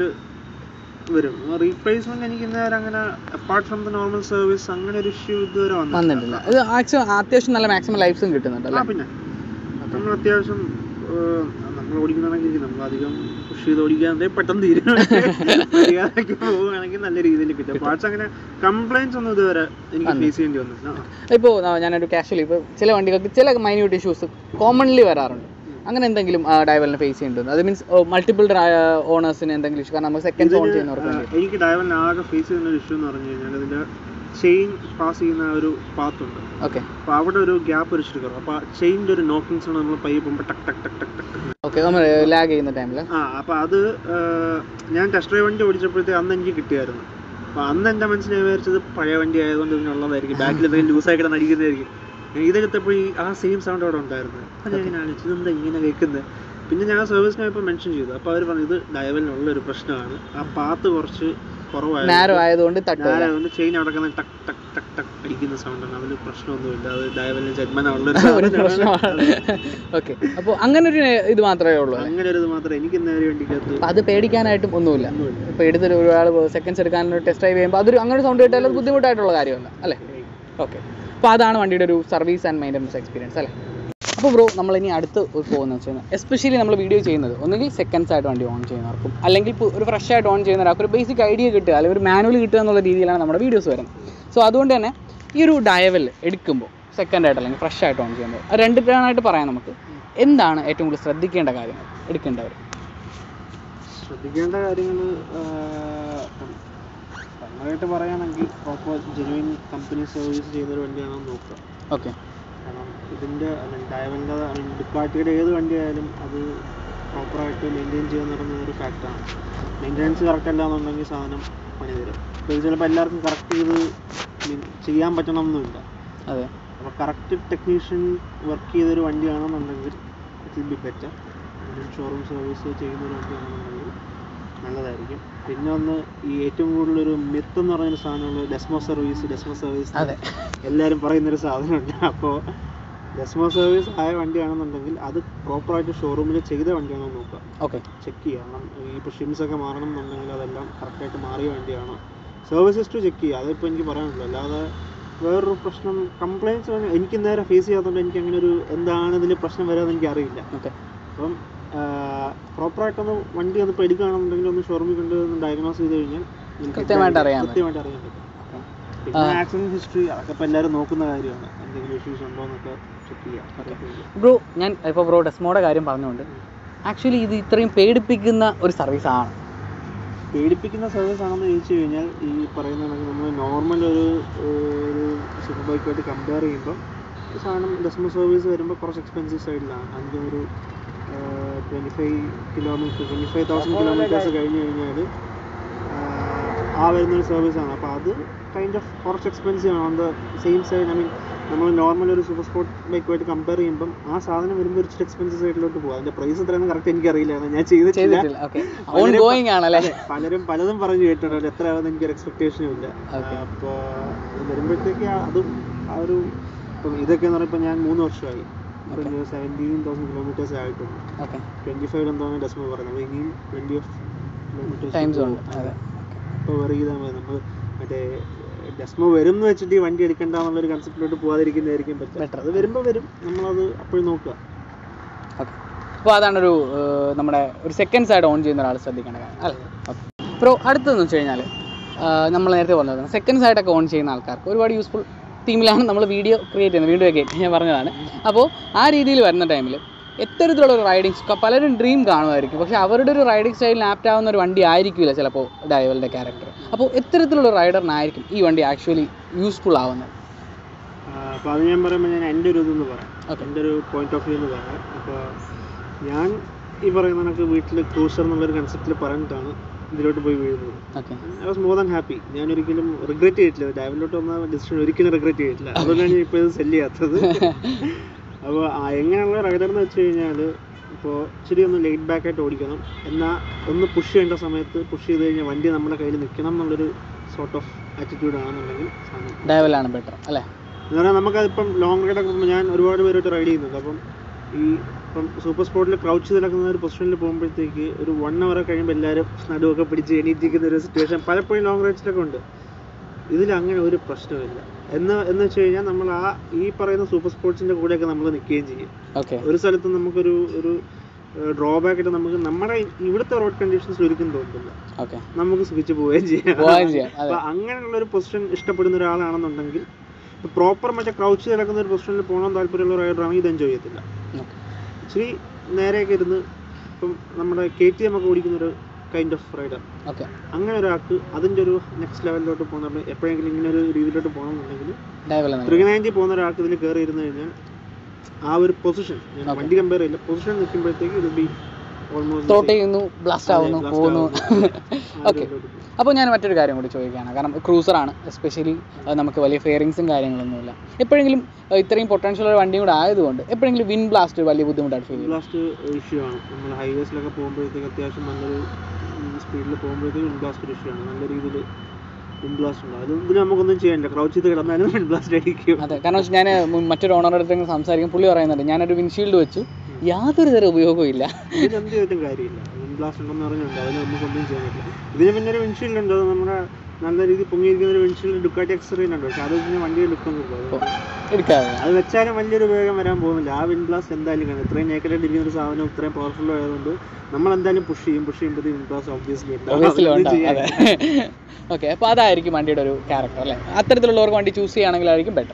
വരും റീപ്ലേസ്മെന്റ് എനിക്ക് ഇന്നേരം അങ്ങനെ apart from the normal service അങ്ങനെ ഒരു ഇഷ്യൂ ഇതുവരെ വന്നിട്ടില്ല ഇത് മാക്സിമം അത്യാവശ്യം നല്ല മാക്സിമം ലൈഫ്സും കിട്ടുന്നുണ്ട് ആ അല്ലേ പിന്നെ നമ്മൾ അത്യാവശ്യം ഏഹ്, നമ്മൾ ഓടിക്കുന്നതാണെങ്കിൽ നമ്മൾ അധികം പുഷ് ചെയ്ത് ഓടിക്കാതെ പെട്ടെന്ന് തീരും മര്യാദയ്ക്ക് പോവുകയാണെങ്കിൽ നല്ല രീതിയിൽ കിട്ടും പാർട്സ് അങ്ങനെ കംപ്ലൈൻസ് ഒന്നും ഇതുവരെ എനിക്ക് ഫേസ് ചെയ്യേണ്ടി വന്നില്ല ആ. ഇപ്പോൾ ഞാനൊരു കാഷ്വലി ഇപ്പോൾ ചില വണ്ടികൾക്ക് ചില മൈന്യൂട്ട് ഇഷ്യൂസ് കോമൺലി വരാറുണ്ട് അങ്ങനെ എന്തെങ്കിലും ഡ്രൈവറിനെ ഫേസ് ചെയ്യേണ്ടത് അത് മീൻസ് മൾട്ടിപ്പിൾ ഓണേഴ്സിന് എന്തെങ്കിലും ഇഷ്യൂ കാരണം നമുക്ക് സെക്കൻഡ് ഓൺ ചെയ്യുന്നവർക്ക് ആ, വേണ്ടി എനിക്ക് ഡ്രൈവറിന് ആകെ ഫേസ് ചെയ്യുന്ന ഒരു ഇഷ്യൂ എന്ന് പറഞ്ഞു കഴിഞ്ഞാൽ ഇതിന്റെ ചെയിൻ പാസ് ചെയ്യുന്ന ഒരു പാത്ത് ഉണ്ട് ഓക്കെ അപ്പോൾ അവിടെ ഒരു ഗ്യാപ്പ് ഒരു ഇച്ചിരി കുറവ് അപ്പോൾ ചെയിൻ്റെ ഒരു നോക്കിംഗ് സൗണ്ട് നമ്മൾ പയ്യെ പോകുമ്പോൾ ടക്ക് ടക്ക് ടക്ക് ടക്ക് ടക്ക് ടക്ക് ഓക്കെ നമ്മൾ ലാഗ് ചെയ്യുന്ന ടൈമിൽ ആ അപ്പോൾ അത് ആ, ഞാൻ ടെസ്റ്റ് ഡ്രൈവ് വണ്ടി ഓടിച്ചപ്പോഴത്തേക്ക് അന്ന് എനിക്ക് കിട്ടിയായിരുന്നു അപ്പോൾ അന്ന് എൻ്റെ മനസ്സിൽ ഞാൻ വിചാരിച്ചത് പഴയ വണ്ടി ആയതുകൊണ്ട് ഇതിനുള്ളതായിരിക്കും ബാക്കിൽ എന്തെങ്കിലും ലൂസായി കിടന്ന് അടിക്കുന്നതായിരിക്കും ഞാൻ ഇതെടുത്തപ്പോൾ ഈ ആ സെയിം സൗണ്ട് അവിടെ ഉണ്ടായിരുന്നു അപ്പോൾ ഞാൻ ഇങ്ങനെ ആലോചിച്ചു ഇതെന്താ ഇങ്ങനെ കേൾക്കുന്നത് പിന്നെ ഞാൻ സർവീസിനെ ഇപ്പോൾ മെൻഷൻ ചെയ്തു അപ്പോൾ അവർ പറഞ്ഞു ഇത് ഡയവലിനുള്ള ഒരു പ്രശ്നമാണ് ആ പാത്ത് കുറച്ച് കുറവായിരുന്നു നാരോ ആയതുകൊണ്ട് തട്ടുക ഞാനതുകൊണ്ട് ചെയിൻ അവിടെ കിടന്ന് ടക്ക് ടക്ക് ടക്ക് ടക്ക് അടിക്കുന്ന സൗണ്ടാണ് അതിന് പ്രശ്നമൊന്നുമില്ല അത് ഡയവലിന് ജന്മനുള്ള ഒരു പ്രശ്നമാണ് ഓക്കെ അപ്പോൾ അങ്ങനെ ഒരു ഇത് മാത്രമേ ഉള്ളൂ അല്ലേ? അങ്ങനെ ഒരു ഇത് മാത്രമേ എനിക്ക് നേരെ വണ്ടിക്കകത്ത് അപ്പോൾ അത് പേടിക്കാനായിട്ടും ഒന്നുമില്ല ഒന്നുമില്ല ഇപ്പോൾ എടുത്തൊരു ഒരാൾ സെക്കൻഡ്സ് എടുക്കാൻ ടെസ്റ്റ് ഡ്രൈവ് ചെയ്യുമ്പോൾ അതൊരു അങ്ങനെ സൗണ്ട് കേട്ടാൽ അത് ബുദ്ധിമുട്ടായിട്ടുള്ള കാര്യമല്ല അല്ലേ ഓക്കെ അപ്പോൾ അതാണ് വണ്ടിയുടെ ഒരു സർവീസ് ആൻഡ് മെയിൻ്റനൻസ് എക്സ്പീരിയൻസ് അല്ലേ അപ്പോൾ ബ്രോ നമ്മൾ ഇനി അടുത്ത് പോകുന്നത് വെച്ച് കഴിഞ്ഞാൽ എസ്പെഷ്യലി നമ്മൾ വീഡിയോ ചെയ്യുന്നത് ഒന്നുകിൽ സെക്കൻഡ്സ് ആയിട്ട് വണ്ടി ഓൺ ചെയ്യുന്നവർക്കും അല്ലെങ്കിൽ ഇപ്പോൾ ഒരു ഫ്രഷ് ആയിട്ട് ഓൺ ചെയ്യുന്ന ഒരാൾക്ക് ഒരു ബേസിക് ഐഡിയ കിട്ടുക അല്ലെങ്കിൽ ഒരു മാനുവൽ കിട്ടുക എന്നുള്ള രീതിയിലാണ് നമ്മുടെ വീഡിയോസ് വരുന്നത് സോ അതുകൊണ്ട് തന്നെ ഈ ഒരു ഡയവൽ എടുക്കുമ്പോൾ സെക്കൻഡ് ആയിട്ട് അല്ലെങ്കിൽ ഫ്രഷ് ആയിട്ട് ഓൺ ചെയ്യുമ്പോൾ അത് രണ്ട് ടേണായിട്ട് പറയാം നമുക്ക് എന്താണ് ഏറ്റവും കൂടുതൽ ശ്രദ്ധിക്കേണ്ട കാര്യങ്ങൾ എടുക്കേണ്ടവർ ശ്രദ്ധിക്കേണ്ട കാര്യങ്ങൾ നന്നായിട്ട് പറയുകയാണെങ്കിൽ പ്രോപ്പർ ജെനുവിൻ കമ്പനി സർവീസ് ചെയ്യുന്നൊരു വണ്ടിയാണോ നോക്കുക ഓക്കെ കാരണം ഇതിൻ്റെ ഡയവലിൻ്റെ ഡുക്കാട്ടിയുടെ ഏത് വണ്ടിയായാലും അത് പ്രോപ്പറായിട്ട് മെയിൻറ്റെയിൻ ചെയ്യുക എന്ന് പറയുന്നത് ഒരു ഫാക്റ്റാണ് മെയിൻ്റെനൻസ് കറക്റ്റ് അല്ല എന്നുണ്ടെങ്കിൽ സാധനം പണി തരും അപ്പോൾ ഇത് ചിലപ്പോൾ എല്ലാവർക്കും കറക്റ്റ് ചെയ്ത് മീൻ ചെയ്യാൻ പറ്റണമെന്നില്ല അതെ അപ്പോൾ കറക്റ്റ് ടെക്നീഷ്യൻ വർക്ക് ചെയ്തൊരു വണ്ടിയാണെന്നുണ്ടെങ്കിൽ it will be better showroom service ചെയ്യുന്ന ഒരു വണ്ടിയാണെന്നുണ്ടെങ്കിൽ നല്ലതായിരിക്കും പിന്നെ ഒന്ന് ഈ ഏറ്റവും കൂടുതൽ ഒരു മിത്ത് എന്ന് പറയുന്ന സാധനമുള്ള ഡെസ്മോ സർവീസ് ഡെസ്മോ സർവീസ് അതെ എല്ലാവരും പറയുന്നൊരു സാധനമുണ്ട് അപ്പോൾ ഡെസ്മോ സർവീസ് ആയ വണ്ടിയാണെന്നുണ്ടെങ്കിൽ അത് പ്രോപ്പറായിട്ട് ഷോറൂമിൽ ചെയ്ത വണ്ടിയാണോ നോക്കുക ഓക്കെ ചെക്ക് ചെയ്യുക കാരണം ഈ ഇപ്പോൾ ഷിംസ് ഒക്കെ മാറണം എന്നുണ്ടെങ്കിൽ അതെല്ലാം കറക്റ്റായിട്ട് മാറിയ വണ്ടിയാണോ സർവീസ് ഹിസ്റ്ററി ചെക്ക് ചെയ്യുക അതിപ്പോൾ എനിക്ക് പറയാനുള്ളൂ അല്ലാതെ വേറൊരു പ്രശ്നം കംപ്ലയിൻസ് എനിക്ക് നേരെ ഫേസ് ചെയ്യാത്തതുകൊണ്ട് എനിക്ക് അങ്ങനെ ഒരു എന്താണ് ഇതിൽ പ്രശ്നം വരാമെന്ന് എനിക്ക് അറിയില്ല ഓക്കെ അപ്പം പ്രോപ്പറായിട്ടൊന്ന് വണ്ടി ഒന്ന് ഇപ്പോൾ എടുക്കുകയാണെന്നുണ്ടെങ്കിൽ ഒന്ന് ഷോറൂമിൽ കൊണ്ട് ഒന്ന് ഡയഗ്നോസ് ചെയ്ത് കഴിഞ്ഞാൽ നമുക്ക് കൃത്യമായിട്ട് അറിയാൻ പറ്റും. കൃത്യമായിട്ട് അറിയാൻ പറ്റും പിന്നെ ആക്സിഡന്റ് ഹിസ്റ്ററി അതൊക്കെ ഇപ്പോൾ എല്ലാവരും നോക്കുന്ന കാര്യമാണ് എന്തെങ്കിലും ഇഷ്യൂസ് ഉണ്ടോ എന്നൊക്കെ ചെക്ക് ചെയ്യാം ബ്രോ ഞാൻ ഇപ്പോൾ ബ്രോ ഡെസ്മോയുടെ കാര്യം പറഞ്ഞുകൊണ്ട് ആക്ച്വലി ഇത് ഇത്രയും പേടിപ്പിക്കുന്ന ഒരു സർവീസ് ആണ് പേടിപ്പിക്കുന്ന സർവീസ് ആണെന്ന് ചോദിച്ചു കഴിഞ്ഞാൽ ഈ പറയുന്ന കണക്ക് നമ്മൾ നോർമൽ ഒരു ഒരു സൂപ്പർ ബൈക്കുമായിട്ട് കമ്പയർ ചെയ്യുമ്പോൾ ഈ സാധനം ഡെസ്മോ സർവീസ് വരുമ്പോൾ കുറച്ച് എക്സ്പെൻസീവ് സൈഡിലാണ് അതിൻ്റെ ഒരു twenty five kilometre twenty five thousand kilometres കഴിഞ്ഞ് കഴിഞ്ഞാൽ ആ വരുന്നൊരു സർവീസാണ് അപ്പോൾ അത് കൈൻഡ് ഓഫ് കുറച്ച് എക്സ്പെൻസീവ് ആണ് on the same side I mean നമ്മൾ നോർമൽ ഒരു സൂപ്പർ സ്പോർട്ട് ബൈക്കുമായിട്ട് കമ്പയർ ചെയ്യുമ്പം ആ സാധനം വരുമ്പോൾ ഒരു എക്സ്പെൻസീവ് സൈഡിലോട്ട് പോകും അതിൻ്റെ പ്രൈസ് എത്രയാണെന്ന് കറക്റ്റ് എനിക്കറിയില്ല കാരണം ഞാൻ ചെയ്തിട്ടില്ല ചെയ്തിട്ടില്ല ഓക്കെ ഓൺ ഗോയിങ് ആണല്ലേ പലരും പലതും പറഞ്ഞു കേട്ടിട്ടുണ്ട് എത്ര ആവുമെന്ന് എനിക്കൊരു എക്സ്പെക്ടേഷനും ഇല്ല Okay. അപ്പോൾ വരുമ്പോഴത്തേക്ക് അതും ആ ഒരു ഇപ്പം ഇതൊക്കെ എന്ന് പറയുമ്പോൾ ഞാൻ മൂന്ന് വർഷമായി ഇപ്പം സെവൻറ്റീൻ തൗസൻഡ് കിലോമീറ്റേഴ്സ് ആയിട്ടുണ്ട് ഓക്കെ ട്വൻറ്റി ഫൈവ് എന്താണ് ഡെസ്മോ പറയുന്നത് അപ്പോൾ ഇനിയും ട്വൻറ്റി ഓഫ് ടൈംസ് കിലോമീറ്റേഴ്സ് ഉണ്ട് അതെ അപ്പോൾ വെറി ചെയ്താൽ മതി നമ്മൾ മറ്റേ ഡെസ്മോ വരും എന്ന് വെച്ചിട്ട് ഈ വണ്ടി എടുക്കണ്ട എന്നുള്ളൊരു കൺസെപ്റ്റിലോട്ട് പോകാതിരിക്കുന്നതായിരിക്കും Better. ബെറ്റർ അത് വരുമ്പോൾ വരും നമ്മളത് അപ്പോഴും നോക്കുക ഓക്കെ അപ്പോൾ അതാണ് ഒരു ഏർ, നമ്മുടെ ഒരു സെക്കൻഡ് സൈഡ് ഓൺ ചെയ്യുന്ന ഒരാൾ ശ്രദ്ധിക്കേണ്ട കാര്യം അല്ലേ ഓക്കെ ബ്രോ അടുത്തതെന്ന് വെച്ച് കഴിഞ്ഞാൽ നമ്മൾ നേരത്തെ പറഞ്ഞത് സെക്കൻഡ് സൈഡൊക്കെ ഓൺ ചെയ്യുന്ന ആൾക്കാർക്ക് ഒരുപാട് യൂസ്ഫുൾ തീമിലാണ് നമ്മൾ വീഡിയോ ക്രിയേറ്റ് ചെയ്യുന്നത് വീഡിയോ ഒക്കെ ഞാൻ പറഞ്ഞതാണ് അപ്പോൾ ആ രീതിയിൽ വരുന്ന ടൈമിൽ എത്തരത്തിലുള്ള ഒരു റൈഡിങ് പലരും ഡ്രീം കാണുമായിരിക്കും പക്ഷേ അവരുടെ ഒരു റൈഡിങ് സ്റ്റൈലിന് ആപ്റ്റ് ആവുന്ന ഒരു വണ്ടി ആയിരിക്കില്ല ചിലപ്പോൾ ഡൈവലിൻ്റെ ക്യാരക്ടർ അപ്പോൾ എത്തരത്തിലുള്ള റൈഡറിനായിരിക്കും ഈ വണ്ടി ആക്ച്വലി യൂസ്ഫുൾ ആവുന്നത് അപ്പോൾ അത് ഞാൻ പറയുമ്പോൾ ഞാൻ എൻ്റെ ഒരു ഇതെന്ന് പറയാം Okay. എൻ്റെ ഒരു പോയിന്റ് ഓഫ് വ്യൂ എന്ന് പറയാം അപ്പോൾ ഞാൻ ഈ പറയുന്ന കണക്ക് വീട്ടിൽ ക്രൂസർ എന്നുള്ളൊരു കൺസെപ്റ്റിൽ പറഞ്ഞിട്ടാണ് ഇതിലോട്ട് പോയി വീഴുന്നത് okay I was more than happy ഞാൻ ഒരിക്കലും റിഗ്രറ്റ് ചെയ്തിട്ടില്ല ഡൈവിലോട്ട് വന്ന ഡിസിഷൻ ഒരിക്കലും റിഗ്രറ്റ് ചെയ്തിട്ടില്ല അതുകൊണ്ടാണ് ഞാൻ ഇപ്പോൾ ഇത് സെല് ചെയ്യാത്തത് അപ്പോൾ എങ്ങനെയുള്ള റൈഡർ എന്ന് വെച്ച് കഴിഞ്ഞാൽ ഇപ്പോൾ ഇച്ചിരി ഒന്ന് ലേറ്റ് ബാക്ക് ആയിട്ട് ഓടിക്കണം എന്നാൽ ഒന്ന് പുഷ് ചെയ്യേണ്ട സമയത്ത് പുഷ് ചെയ്ത് കഴിഞ്ഞാൽ വണ്ടി നമ്മുടെ കയ്യിൽ നിൽക്കണം എന്നുള്ളൊരു സോർട്ട് ഓഫ് ആറ്റിറ്റ്യൂഡ് ആണെന്നുണ്ടെങ്കിൽ സാധനം ഡൈവലാണ് ബെറ്റർ അല്ലേ എന്ന് പറഞ്ഞാൽ നമുക്കതിപ്പം ലോങ് റൈഡൊക്കെ പോകുമ്പോൾ ഞാൻ ഒരുപാട് പേരായിട്ട് റൈഡ് ചെയ്യുന്നുണ്ട് അപ്പം ഈ ഇപ്പം സൂപ്പർ സ്പോർട്ടിൽ ക്രൗച്ച് നടക്കുന്ന ഒരു പൊസിഷനിൽ പോകുമ്പോഴത്തേക്ക് ഒരു വൺ അവർ കഴിയുമ്പോൾ എല്ലാവരും നടുവൊക്കെ പിടിച്ച് എണീറ്റിരിക്കുന്ന ഒരു സിറ്റുവേഷൻ പലപ്പോഴും ലോങ് റൈഡ്സിലൊക്കെ ഉണ്ട് ഇതിൽ അങ്ങനെ ഒരു പ്രശ്നമില്ല എന്ന് എന്ന് വെച്ച് കഴിഞ്ഞാൽ നമ്മൾ ആ ഈ പറയുന്ന സൂപ്പർ സ്പോർട്സിൻ്റെ കൂടെയൊക്കെ നമ്മൾ നിൽക്കുകയും ചെയ്യും ഓക്കെ ഒരു സ്ഥലത്ത് നമുക്കൊരു ഒരു ഡ്രോബാക്ക് ആയിട്ട് നമുക്ക് നമ്മുടെ ഇവിടുത്തെ റോഡ് കണ്ടീഷൻസ് ഒരിക്കലും തോന്നുന്നില്ല ഓക്കെ നമുക്ക് സ്വിച്ച് പോവുകയും ചെയ്യാം പോവുകയും ചെയ്യാം, അതെ. അപ്പൊ അങ്ങനെയുള്ള ഒരു പൊസിഷൻ ഇഷ്ടപ്പെടുന്ന ഒരാളാണെന്നുണ്ടെങ്കിൽ പ്രോപ്പർ മറ്റേ ക്രൗച്ച് കിടക്കുന്ന ഒരു പൊസിഷനിൽ പോകണം താല്പര്യമുള്ള റൈഡറാണെങ്കിൽ ഇത് എൻജോയ് ചെയ്യത്തില്ല ഇച്ചിരി നേരെയൊക്കെ ഇരുന്ന് ഇപ്പം നമ്മുടെ കെ ടി എം ഒക്കെ ഓടിക്കുന്ന ഒരു കൈൻഡ് ഓഫ് റൈഡർ ഓക്കെ അങ്ങനെ ഒരാൾക്ക് അതിൻ്റെ ഒരു നെക്സ്റ്റ് ലെവലിലോട്ട് പോകുന്ന എപ്പോഴെങ്കിലും ഇങ്ങനെ ഒരു രീതിയിലോട്ട് പോകണമെന്നുണ്ടെങ്കിൽ ഡൈവൽ ത്രീ നയൻറ്റി പോകുന്ന ഒരാൾക്ക് ഇതിൽ കയറി ഇരുന്ന് കഴിഞ്ഞാൽ ആ ഒരു പൊസിഷൻ ഞാൻ Okay. വണ്ടി കമ്പയർ ചെയ്യില്ല പൊസിഷൻ നിൽക്കുമ്പോഴത്തേക്ക് ഇത് ബി ഓൾമോസ്റ്റ് തോട്ട് ചെയ്യുന്നു ബ്ലാസ്റ്റ് ആവുന്നു പോകുന്നു ഓക്കെ അപ്പോൾ ഞാൻ മറ്റൊരു കാര്യം കൂടി ചോദിക്കുകയാണ് കാരണം ക്രൂസറാണ് എസ്പെഷ്യലി നമുക്ക് വലിയ ഫെയറിങ്സും കാര്യങ്ങളൊന്നുമില്ല എപ്പോഴെങ്കിലും അഹ് ഇത്രയും പൊട്ടൻഷ്യൽ ഉള്ള വണ്ടിയും കൂടെ ആയതുകൊണ്ട് എപ്പോഴെങ്കിലും വിൻ ബ്ലാസ്റ്റ് വലിയ ബുദ്ധിമുട്ടായിട്ട് ഫീൽ ചെയ്യും ബ്ലാസ്റ്റ് ഇഷ്യൂ ആണ് നമ്മൾ ഹൈവേസിലൊക്കെ പോകുമ്പോഴത്തേക്ക് അത്യാവശ്യം നല്ലൊരു സ്പീഡിൽ പോകുമ്പോഴത്തേക്ക് ബ്ലാസ്റ്റ് ഒരു ഇഷ്യൂ ആണ് നല്ല രീതിയിൽ ബ്ലാസ്റ്റ് ഉണ്ട് അത് ഇതിന് നമുക്കൊന്നും ചെയ്യണ്ട ക്രൗച്ച് ചെയ്ത് കിടന്നാലും ബ്ലാസ്റ്റ് അടിക്കും അതെ കാരണം വെച്ചാൽ ഞാൻ മറ്റൊരു ഓണറുടെ അടുത്ത് ഇങ്ങനെ സംസാരിക്കും പുള്ളി പറയുന്നുണ്ട് ഞാനൊരു വിൻഷീൽഡ് വെച്ചു യാതൊരു തരം ഉപയോഗവും ഇല്ല ഇതിന് എന്ത് ചെയ്തിട്ടും കാര്യമില്ല ബ്ലാസ്റ്റ് ഉണ്ടെന്ന് പറഞ്ഞുണ്ട് അതിന് നമുക്കൊന്നും ചെയ്യാൻ പറ്റില്ല ഇതിന് പിന്നെ ഒരു വിൻഷീൽഡ് ഉണ്ട് അത് നമ്മുടെ നല്ല രീതിയിൽ പൊങ്ങിയിരിക്കുന്ന ഒരു വിൻഷീൽഡ് ഡുക്കാറ്റി എക്സ്റീൻ ഉണ്ട് പക്ഷെ അത് പിന്നെ വണ്ടിയിൽ ലുക്കൊന്നുമില്ല അത് എടുക്കാതെ അത് വെച്ചാലും വലിയൊരു ഉപയോഗം വരാൻ പോകുന്നില്ല ആ വിൻ ബ്ലാസ്റ്റ് എന്തായാലും കാണും ഇത്രയും നേക്കഡായിട്ട് ഇരിക്കുന്ന ഒരു സാധനം ഇത്രയും പവർഫുൾ ആയതുകൊണ്ട് നമ്മൾ എന്തായാലും പുഷ് ചെയ്യും പുഷ് ചെയ്യുമ്പോഴത്തേക്ക് വിൻ ബ്ലാസ്റ്റ് ഒബ്വിയസ്ലി ഒബിയസ്ലി ഉണ്ടാവും അതെ ഓക്കെ അപ്പോൾ അതായിരിക്കും വണ്ടിയുടെ ഒരു ക്യാരക്ടർ അല്ലേ അത്തരത്തിലുള്ളവർക്ക് വണ്ടി ചൂസ് ചെയ്യുകയാണെങ്കിലായിരിക്കും ബെറ്റർ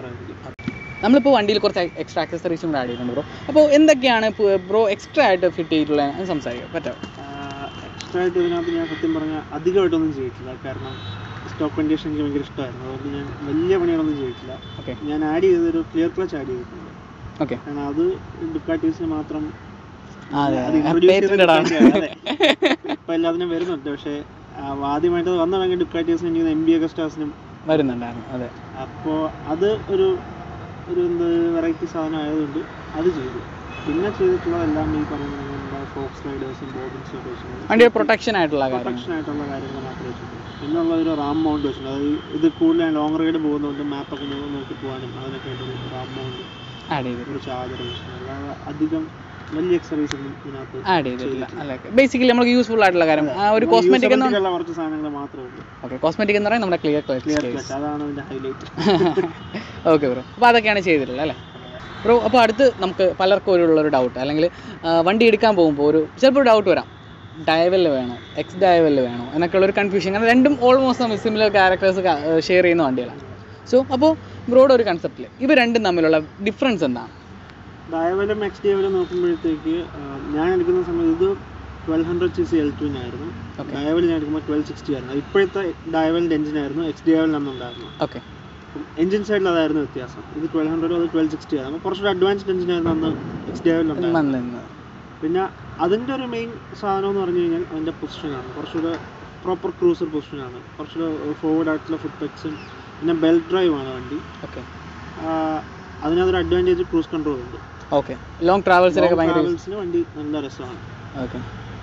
നമ്മളിപ്പോൾ വണ്ടിയിൽ കുറച്ച് എക്സ്ട്രാ ആക്സസറീസും കൂടെ ആഡ് ചെയ്യുന്നുണ്ട് ബ്രോ അപ്പോൾ എന്തൊക്കെയാണ് ബ്രോ എക്സ്ട്രാ ആയിട്ട് ഫിറ്റ് ചെയ്തിട്ടുള്ളത് സംസാരിക്കാം പറ്റാം എക്സ്ട്രാ ആയിട്ട് ഇതിനകത്ത് ഞാൻ സത്യം പറഞ്ഞാൽ അധികമായിട്ടൊന്നും ചെയ്തിട്ടില്ല കാരണം സ്റ്റോക്ക് കണ്ടീഷൻ എനിക്ക് ഭയങ്കര ഇഷ്ടമായിരുന്നു അതുകൊണ്ട് ഞാൻ വലിയ പണികളൊന്നും ചെയ്തിട്ടില്ല ഓക്കെ ഞാൻ ആഡ് ചെയ്തൊരു ക്ലിയർ ക്ലച്ച് ആഡ് ചെയ്തിട്ടുണ്ട് ഓക്കെ കാരണം അത് ഡുക്കാറ്റീസിന് മാത്രം അതെ, അത് introduce ചെയ്ത patented ആണ്. Ducati ആണ്, അതെ. ഇപ്പൊ എല്ലാത്തിനും വരുന്നുണ്ട് പക്ഷേ ആ, ആദ്യമായിട്ട് അത് വന്നതാണെങ്കിൽ ഡുക്കാറ്റീസിനും എനിക്ക് എം ബി എഗസ്റ്റാസിനും വരുന്നുണ്ടായിരുന്നു അതെ അപ്പോൾ അത് ഒരു ഒരു എന്ത് വെറൈറ്റി സാധനം ആയതുകൊണ്ട് അത് ചെയ്തു പിന്നെ ചെയ്തിട്ടുള്ളതെല്ലാം ഈ പറയുന്ന നമ്മുടെ ഫോക്സ് റൈഡേഴ്സും ബോബിൻസും വണ്ടിയുടെ പ്രൊട്ടക്ഷൻ ആയിട്ടുള്ള കാര്യം പ്രൊട്ടക്ഷൻ ആയിട്ടുള്ള കാര്യങ്ങൾ മാത്രമേ വെച്ചിട്ടുള്ളൂ പിന്നെ ഉള്ള ഒരു റാം മൗണ്ട് വെച്ചിട്ടുണ്ട് അതായത് ഇത് കൂടുതൽ ലോങ് റൈഡ് പോകുന്നതുകൊണ്ട് മാപ്പൊക്കെ നോക്കി പോകാനും അതിനൊക്കെ ആയിട്ട് ഒരു റാം മൗണ്ട് ആഡ് ചെയ്തിട്ട് ഒരു ചാർജർ വെച്ചിട്ടുണ്ട് അല്ലാതെ അധികം വലിയ എക്സറൈസ് ഒന്നും ഇതിനകത്ത് ആഡ് ചെയ്തിട്ടില്ല അല്ലേ ബേസിക്കലി നമുക്ക് യൂസ്ഫുൾ ആയിട്ടുള്ള കാര്യം ആ ഒരു കോസ്മെറ്റിക് എന്ന് Usability ഉള്ള കുറച്ച് സാധനങ്ങൾ മാത്രമേ ഉള്ളൂ ഓക്കെ കോസ്മെറ്റിക് എന്ന് പറയുന്നത് നമ്മുടെ ക്ലിയർ ക്ലിയർ ക്ലിയർ ക്ലച്ച് അതാണ് അതിന്റെ ഹൈലൈറ്റ് ഓക്കെ ബ്രോ അപ്പോൾ അതൊക്കെയാണ് ചെയ്തിട്ടുള്ളത് അല്ലേ ബ്രോ അപ്പോൾ അടുത്ത് നമുക്ക് പലർക്കും ഒരു ഉള്ളൊരു ഡൗട്ട് അല്ലെങ്കിൽ ആ, വണ്ടി എടുക്കാൻ പോകുമ്പോൾ ഒരു ചിലപ്പോൾ ഒരു ഡൗട്ട് വരാം ഡയവല് വേണോ എക്സ് ഡയവല് വേണോ എന്നൊക്കെയുള്ള ഒരു കൺഫ്യൂഷൻ കാരണം രണ്ടും ഓൾമോസ്റ്റ് സിമിലർ ക്യാരക്ടേഴ്സ് ഷെയർ ചെയ്യുന്ന വണ്ടികളാണ് സോ അപ്പോൾ ബ്രോയുടെ ഒരു കൺസെപ്റ്റിൽ ഇവ രണ്ടും തമ്മിലുള്ള ഡിഫറൻസ് എന്താണ് ഡയവലും എക്സ് ഡിയവലും നോക്കുമ്പോഴത്തേക്ക് ആ, ഞാൻ എടുക്കുന്ന സമയത്ത് ഇത് twelve hundred C C L ടുവിനായിരുന്നു Okay. ഡയവൽ ഞാൻ എടുക്കുമ്പോൾ ട്വൽവ് സിക്സ്റ്റി ആയിരുന്നു ഇപ്പോഴത്തെ ഡയവലിൻ്റെ എഞ്ചിൻ ആയിരുന്നു എക്സ് ഡിയവലിൽ അന്നുണ്ടായിരുന്നു ഓക്കെ എഞ്ചിൻ സൈഡിൽ അതായിരുന്നു വ്യത്യാസം ഇത് ട്വൽവ് ഹൺഡ്രഡ് അത് ട്വൽവ് സിക്സ്റ്റി ആയിരുന്നു അപ്പോൾ കുറച്ചുകൂടി അഡ്വാൻസ്ഡ് എഞ്ചിൻ ആയിരുന്നു അന്ന് എക്സ് ഡിയവലിലുണ്ടായിരുന്നു വന്നിരുന്നത് പിന്നെ അതിൻ്റെ ഒരു മെയിൻ സാധനം എന്ന് പറഞ്ഞു കഴിഞ്ഞാൽ അതിൻ്റെ പൊസിഷനാണ് കുറച്ചുകൂടെ പ്രോപ്പർ ക്രൂസർ പൊസിഷനാണ് കുറച്ചുകൂടെ ഫോർവേഡ് ആയിട്ടുള്ള ഫുഡ് പെക്സും പിന്നെ ബെൽറ്റ് ഡ്രൈവ് ആണ് വണ്ടി ഓക്കെ ആ, അതിനകത്തൊരു അഡ്വാൻറ്റേജ് ക്രൂസ് കൺട്രോൾ ഉണ്ട് ഓക്കെ ലോങ് ട്രാവൽസിലൊക്കെ ഭയങ്കര ട്രാവൽസിന് വണ്ടി നല്ല രസമാണ് ഓക്കെ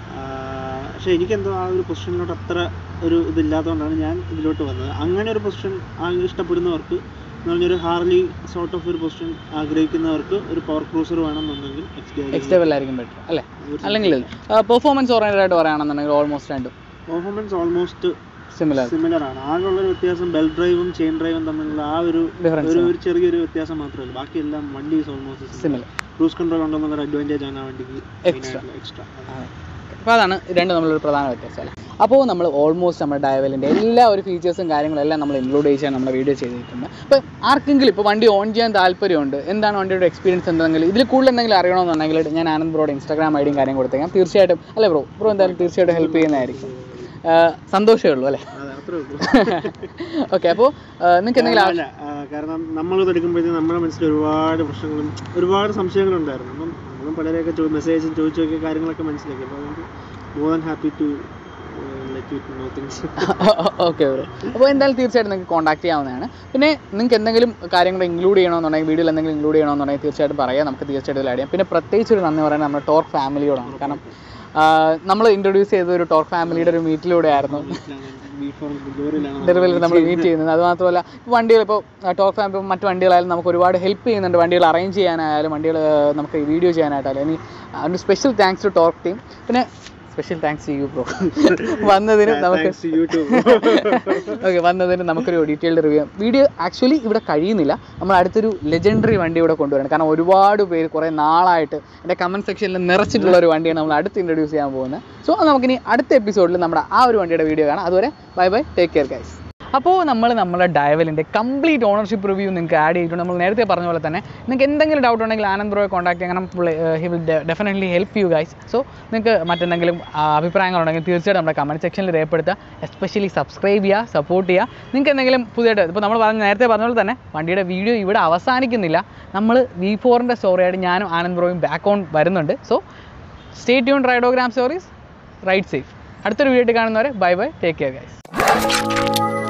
പക്ഷെ എനിക്കെന്തോ ആ ഒരു പൊസിഷനിലോട്ട് അത്ര ഒരു ഇതില്ലാത്തതുകൊണ്ടാണ് ഞാൻ ഇതിലോട്ട് വന്നത് അങ്ങനെ ഒരു പൊസിഷൻ ഇഷ്ടപ്പെടുന്നവർക്ക് എന്ന് പറഞ്ഞൊരു ഹാർലി സോർട്ട് ഓഫ് ഒരു പൊസിഷൻ ആഗ്രഹിക്കുന്നവർക്ക് ഒരു പവർ ക്രൂസർ വേണമെന്നുണ്ടെങ്കിൽ എക്സ് ഡയവലായിരിക്കും ബെറ്റർ അല്ലേ അല്ലെങ്കിൽ പെർഫോമൻസ് ഓറിയൻറ്റഡ് ആയിട്ട് പറയുകയാണെന്നുണ്ടെങ്കിൽ ഓൾമോസ്റ്റ് രണ്ടും പെർഫോമൻസ് ഓൾമോസ്റ്റ് സിമിലർ സിമിലർ ആണ് ആകെയുള്ള ഒരു വ്യത്യാസം ബെൽറ്റ് ഡ്രൈവും ചെയിൻ ഡ്രൈവും തമ്മിലുള്ള ആ ഒരു ഡിഫറൻസ് ഒരു ഒരു ചെറിയൊരു വ്യത്യാസം മാത്രമേ ഉള്ളൂ ബാക്കിയെല്ലാം വണ്ടി is almost similar cruise control ഉണ്ടെന്നുള്ള അഡ്വാൻറ്റേജ് ആണ് ആ വണ്ടിക്ക് Extra. എക്സ്ട്രാ അപ്പോൾ അതാണ് രണ്ട് തമ്മിലൊരു പ്രധാന വ്യത്യാസം അല്ലേ അപ്പോൾ നമ്മൾ ഓൾമോസ്റ്റ് നമ്മുടെ ഡയവലിൻ്റെ എല്ലാ ഒരു ഫീച്ചേഴ്സും കാര്യങ്ങളും എല്ലാം നമ്മൾ ഇൻക്ലൂഡ് ചെയ്യാൻ നമ്മുടെ വീഡിയോ ചെയ്തിട്ടുണ്ട് അപ്പോൾ ആർക്കെങ്കിലും ഇപ്പോൾ വണ്ടി ഓൺ ചെയ്യാൻ താല്പര്യമുണ്ട് എന്താണ് വണ്ടിയുടെ എക്സ്പീരിയൻസ് എന്തെങ്കിലും ഇതിൽ കൂടുതൽ എന്തെങ്കിലും അറിയണമെന്നുണ്ടെങ്കിൽ ഞാൻ ആനന്ദ് ബ്രോയുടെ ഇൻസ്റ്റാഗ്രാം ഐഡിയും കാര്യം കൊടുത്തേക്കാം തീർച്ചയായിട്ടും അല്ലേ ബ്രോ ബ്രോ എന്തായാലും തീർച്ചയായിട്ടും ഹെൽപ്പ് ചെയ്യുന്നതായിരിക്കും ആ, സന്തോഷമേ ഉള്ളൂ അല്ലേ അതെ അത്രേ ഉള്ളൂ ഓക്കെ അപ്പോൾ നിങ്ങൾക്ക് എന്തെങ്കിലും ആവശ്യം അല്ല, ആ, കാരണം നമ്മളിത് എടുക്കുമ്പോഴത്തേക്കും നമ്മുടെ മനസ്സിൽ ഒരുപാട് പ്രശ്നങ്ങളും ഒരുപാട് സംശയങ്ങളുണ്ടായിരുന്നു അപ്പം നമ്മളും പലരെയൊക്കെ മെസ്സേജ് ചോദിച്ചു നോക്കിയ കാര്യങ്ങളൊക്കെ മനസ്സിലാക്കി അപ്പോൾ അതുകൊണ്ട് more than happy to let you know things okay bro അപ്പോൾ എന്തായാലും തീർച്ചയായിട്ടും നിങ്ങൾക്ക് കോൺടാക്ട് ചെയ്യാവുന്നതാണ് പിന്നെ നിങ്ങൾക്ക് എന്തെങ്കിലും കാര്യങ്ങൾ ഇൻക്ലൂഡ് ചെയ്യണമെന്നുണ്ടെങ്കിൽ വീഡിയോയിൽ എന്തെങ്കിലും ഇൻക്ലൂഡ് ചെയ്യണമെന്നുണ്ടെങ്കിൽ തീർച്ചയായിട്ടും പറയാം നമുക്ക് തീർച്ചയായിട്ടും ആഡ് ചെയ്യാം പിന്നെ പ്രത്യേകിച്ച് ഒരു നന്ദി പറയുന്നത് നമ്മുടെ ടോർക്ക് ഫാമിലിയോടാണ് കാരണം നമ്മൾ ഇൻട്രൊഡ്യൂസ് ചെയ്ത ഒരു ടോർക്ക് ഫാമിലിയുടെ ഒരു മീറ്റിലൂടെ ആയിരുന്നു ഡെലിവറി നമ്മൾ മീറ്റ് ചെയ്യുന്നത് അത് മാത്രമല്ല വണ്ടികൾ ഇപ്പോൾ ടോക്ക് ഫാം ഇപ്പോൾ മറ്റ് വണ്ടികളായാലും നമുക്ക് ഒരുപാട് ഹെൽപ്പ് ചെയ്യുന്നുണ്ട് വണ്ടികൾ അറേഞ്ച് ചെയ്യാനായാലും വണ്ടികൾ നമുക്ക് വീഡിയോ ചെയ്യാനായിട്ടായാലും ഇനി അതിന് special thanks to talk team പിന്നെ special thanks to you bro വന്നതിന് നമുക്ക് ഓക്കെ വന്നതിന് നമുക്കൊരു ഡീറ്റെയിൽഡ് റിവ്യൂ വീഡിയോ ആക്ച്വലി ഇവിടെ കഴിയുന്നില്ല നമ്മൾ അടുത്തൊരു ലെജൻഡറി വണ്ടി ഇവിടെ കൊണ്ടുവരണം കാരണം ഒരുപാട് പേര് കുറേ നാളായിട്ട് എൻ്റെ കമൻറ്റ് സെക്ഷനിൽ നിറച്ചിട്ടുള്ള ഒരു വണ്ടിയാണ് നമ്മൾ അടുത്ത് ഇൻട്രൊഡ്യൂസ് ചെയ്യാൻ പോകുന്നത് സോ നമുക്കിനി അടുത്ത എപ്പിസോഡിൽ നമ്മുടെ ആ ഒരു വണ്ടിയുടെ വീഡിയോ കാണാം അതുവരെ bye bye take care guys അപ്പോൾ നമ്മൾ നമ്മുടെ ഡയവലിൻ്റെ കംപ്ലീറ്റ് ഓണർഷിപ്പ് റിവ്യൂ നിങ്ങൾക്ക് ആഡ് ചെയ്തിട്ടുണ്ട് നമ്മൾ നേരത്തെ പറഞ്ഞ പോലെ തന്നെ നിങ്ങൾക്ക് എന്തെങ്കിലും ഡൗട്ട് ഉണ്ടെങ്കിൽ ആനന്ദ് ബ്രോയെ കോൺടാക്ട് ചെയ്യണം he will definitely help you guys so നിങ്ങൾക്ക് മറ്റെന്തെങ്കിലും ആ, അഭിപ്രായങ്ങളുണ്ടെങ്കിൽ തീർച്ചയായിട്ടും നമ്മുടെ കമൻറ്റ് സെക്ഷനിൽ രേഖപ്പെടുത്തുക എസ്പെഷ്യലി സബ്സ്ക്രൈബ് ചെയ്യുക സപ്പോർട്ട് ചെയ്യുക നിങ്ങൾക്ക് എന്തെങ്കിലും പുതിയതായിട്ട് ഇപ്പോൾ നമ്മൾ പറഞ്ഞ നേരത്തെ പറഞ്ഞ പോലെ തന്നെ വണ്ടിയുടെ വീഡിയോ ഇവിടെ അവസാനിക്കുന്നില്ല നമ്മൾ വി ഫോറിൻ്റെ സ്റ്റോറിയായിട്ട് ഞാനും ആനന്ദ് ബ്രോയും ബാക്ക് ഓൺ വരുന്നുണ്ട് so stay tune Rideogram stories ride safe അടുത്തൊരു വീഡിയോ കാണുന്നവരെ bye bye take care guys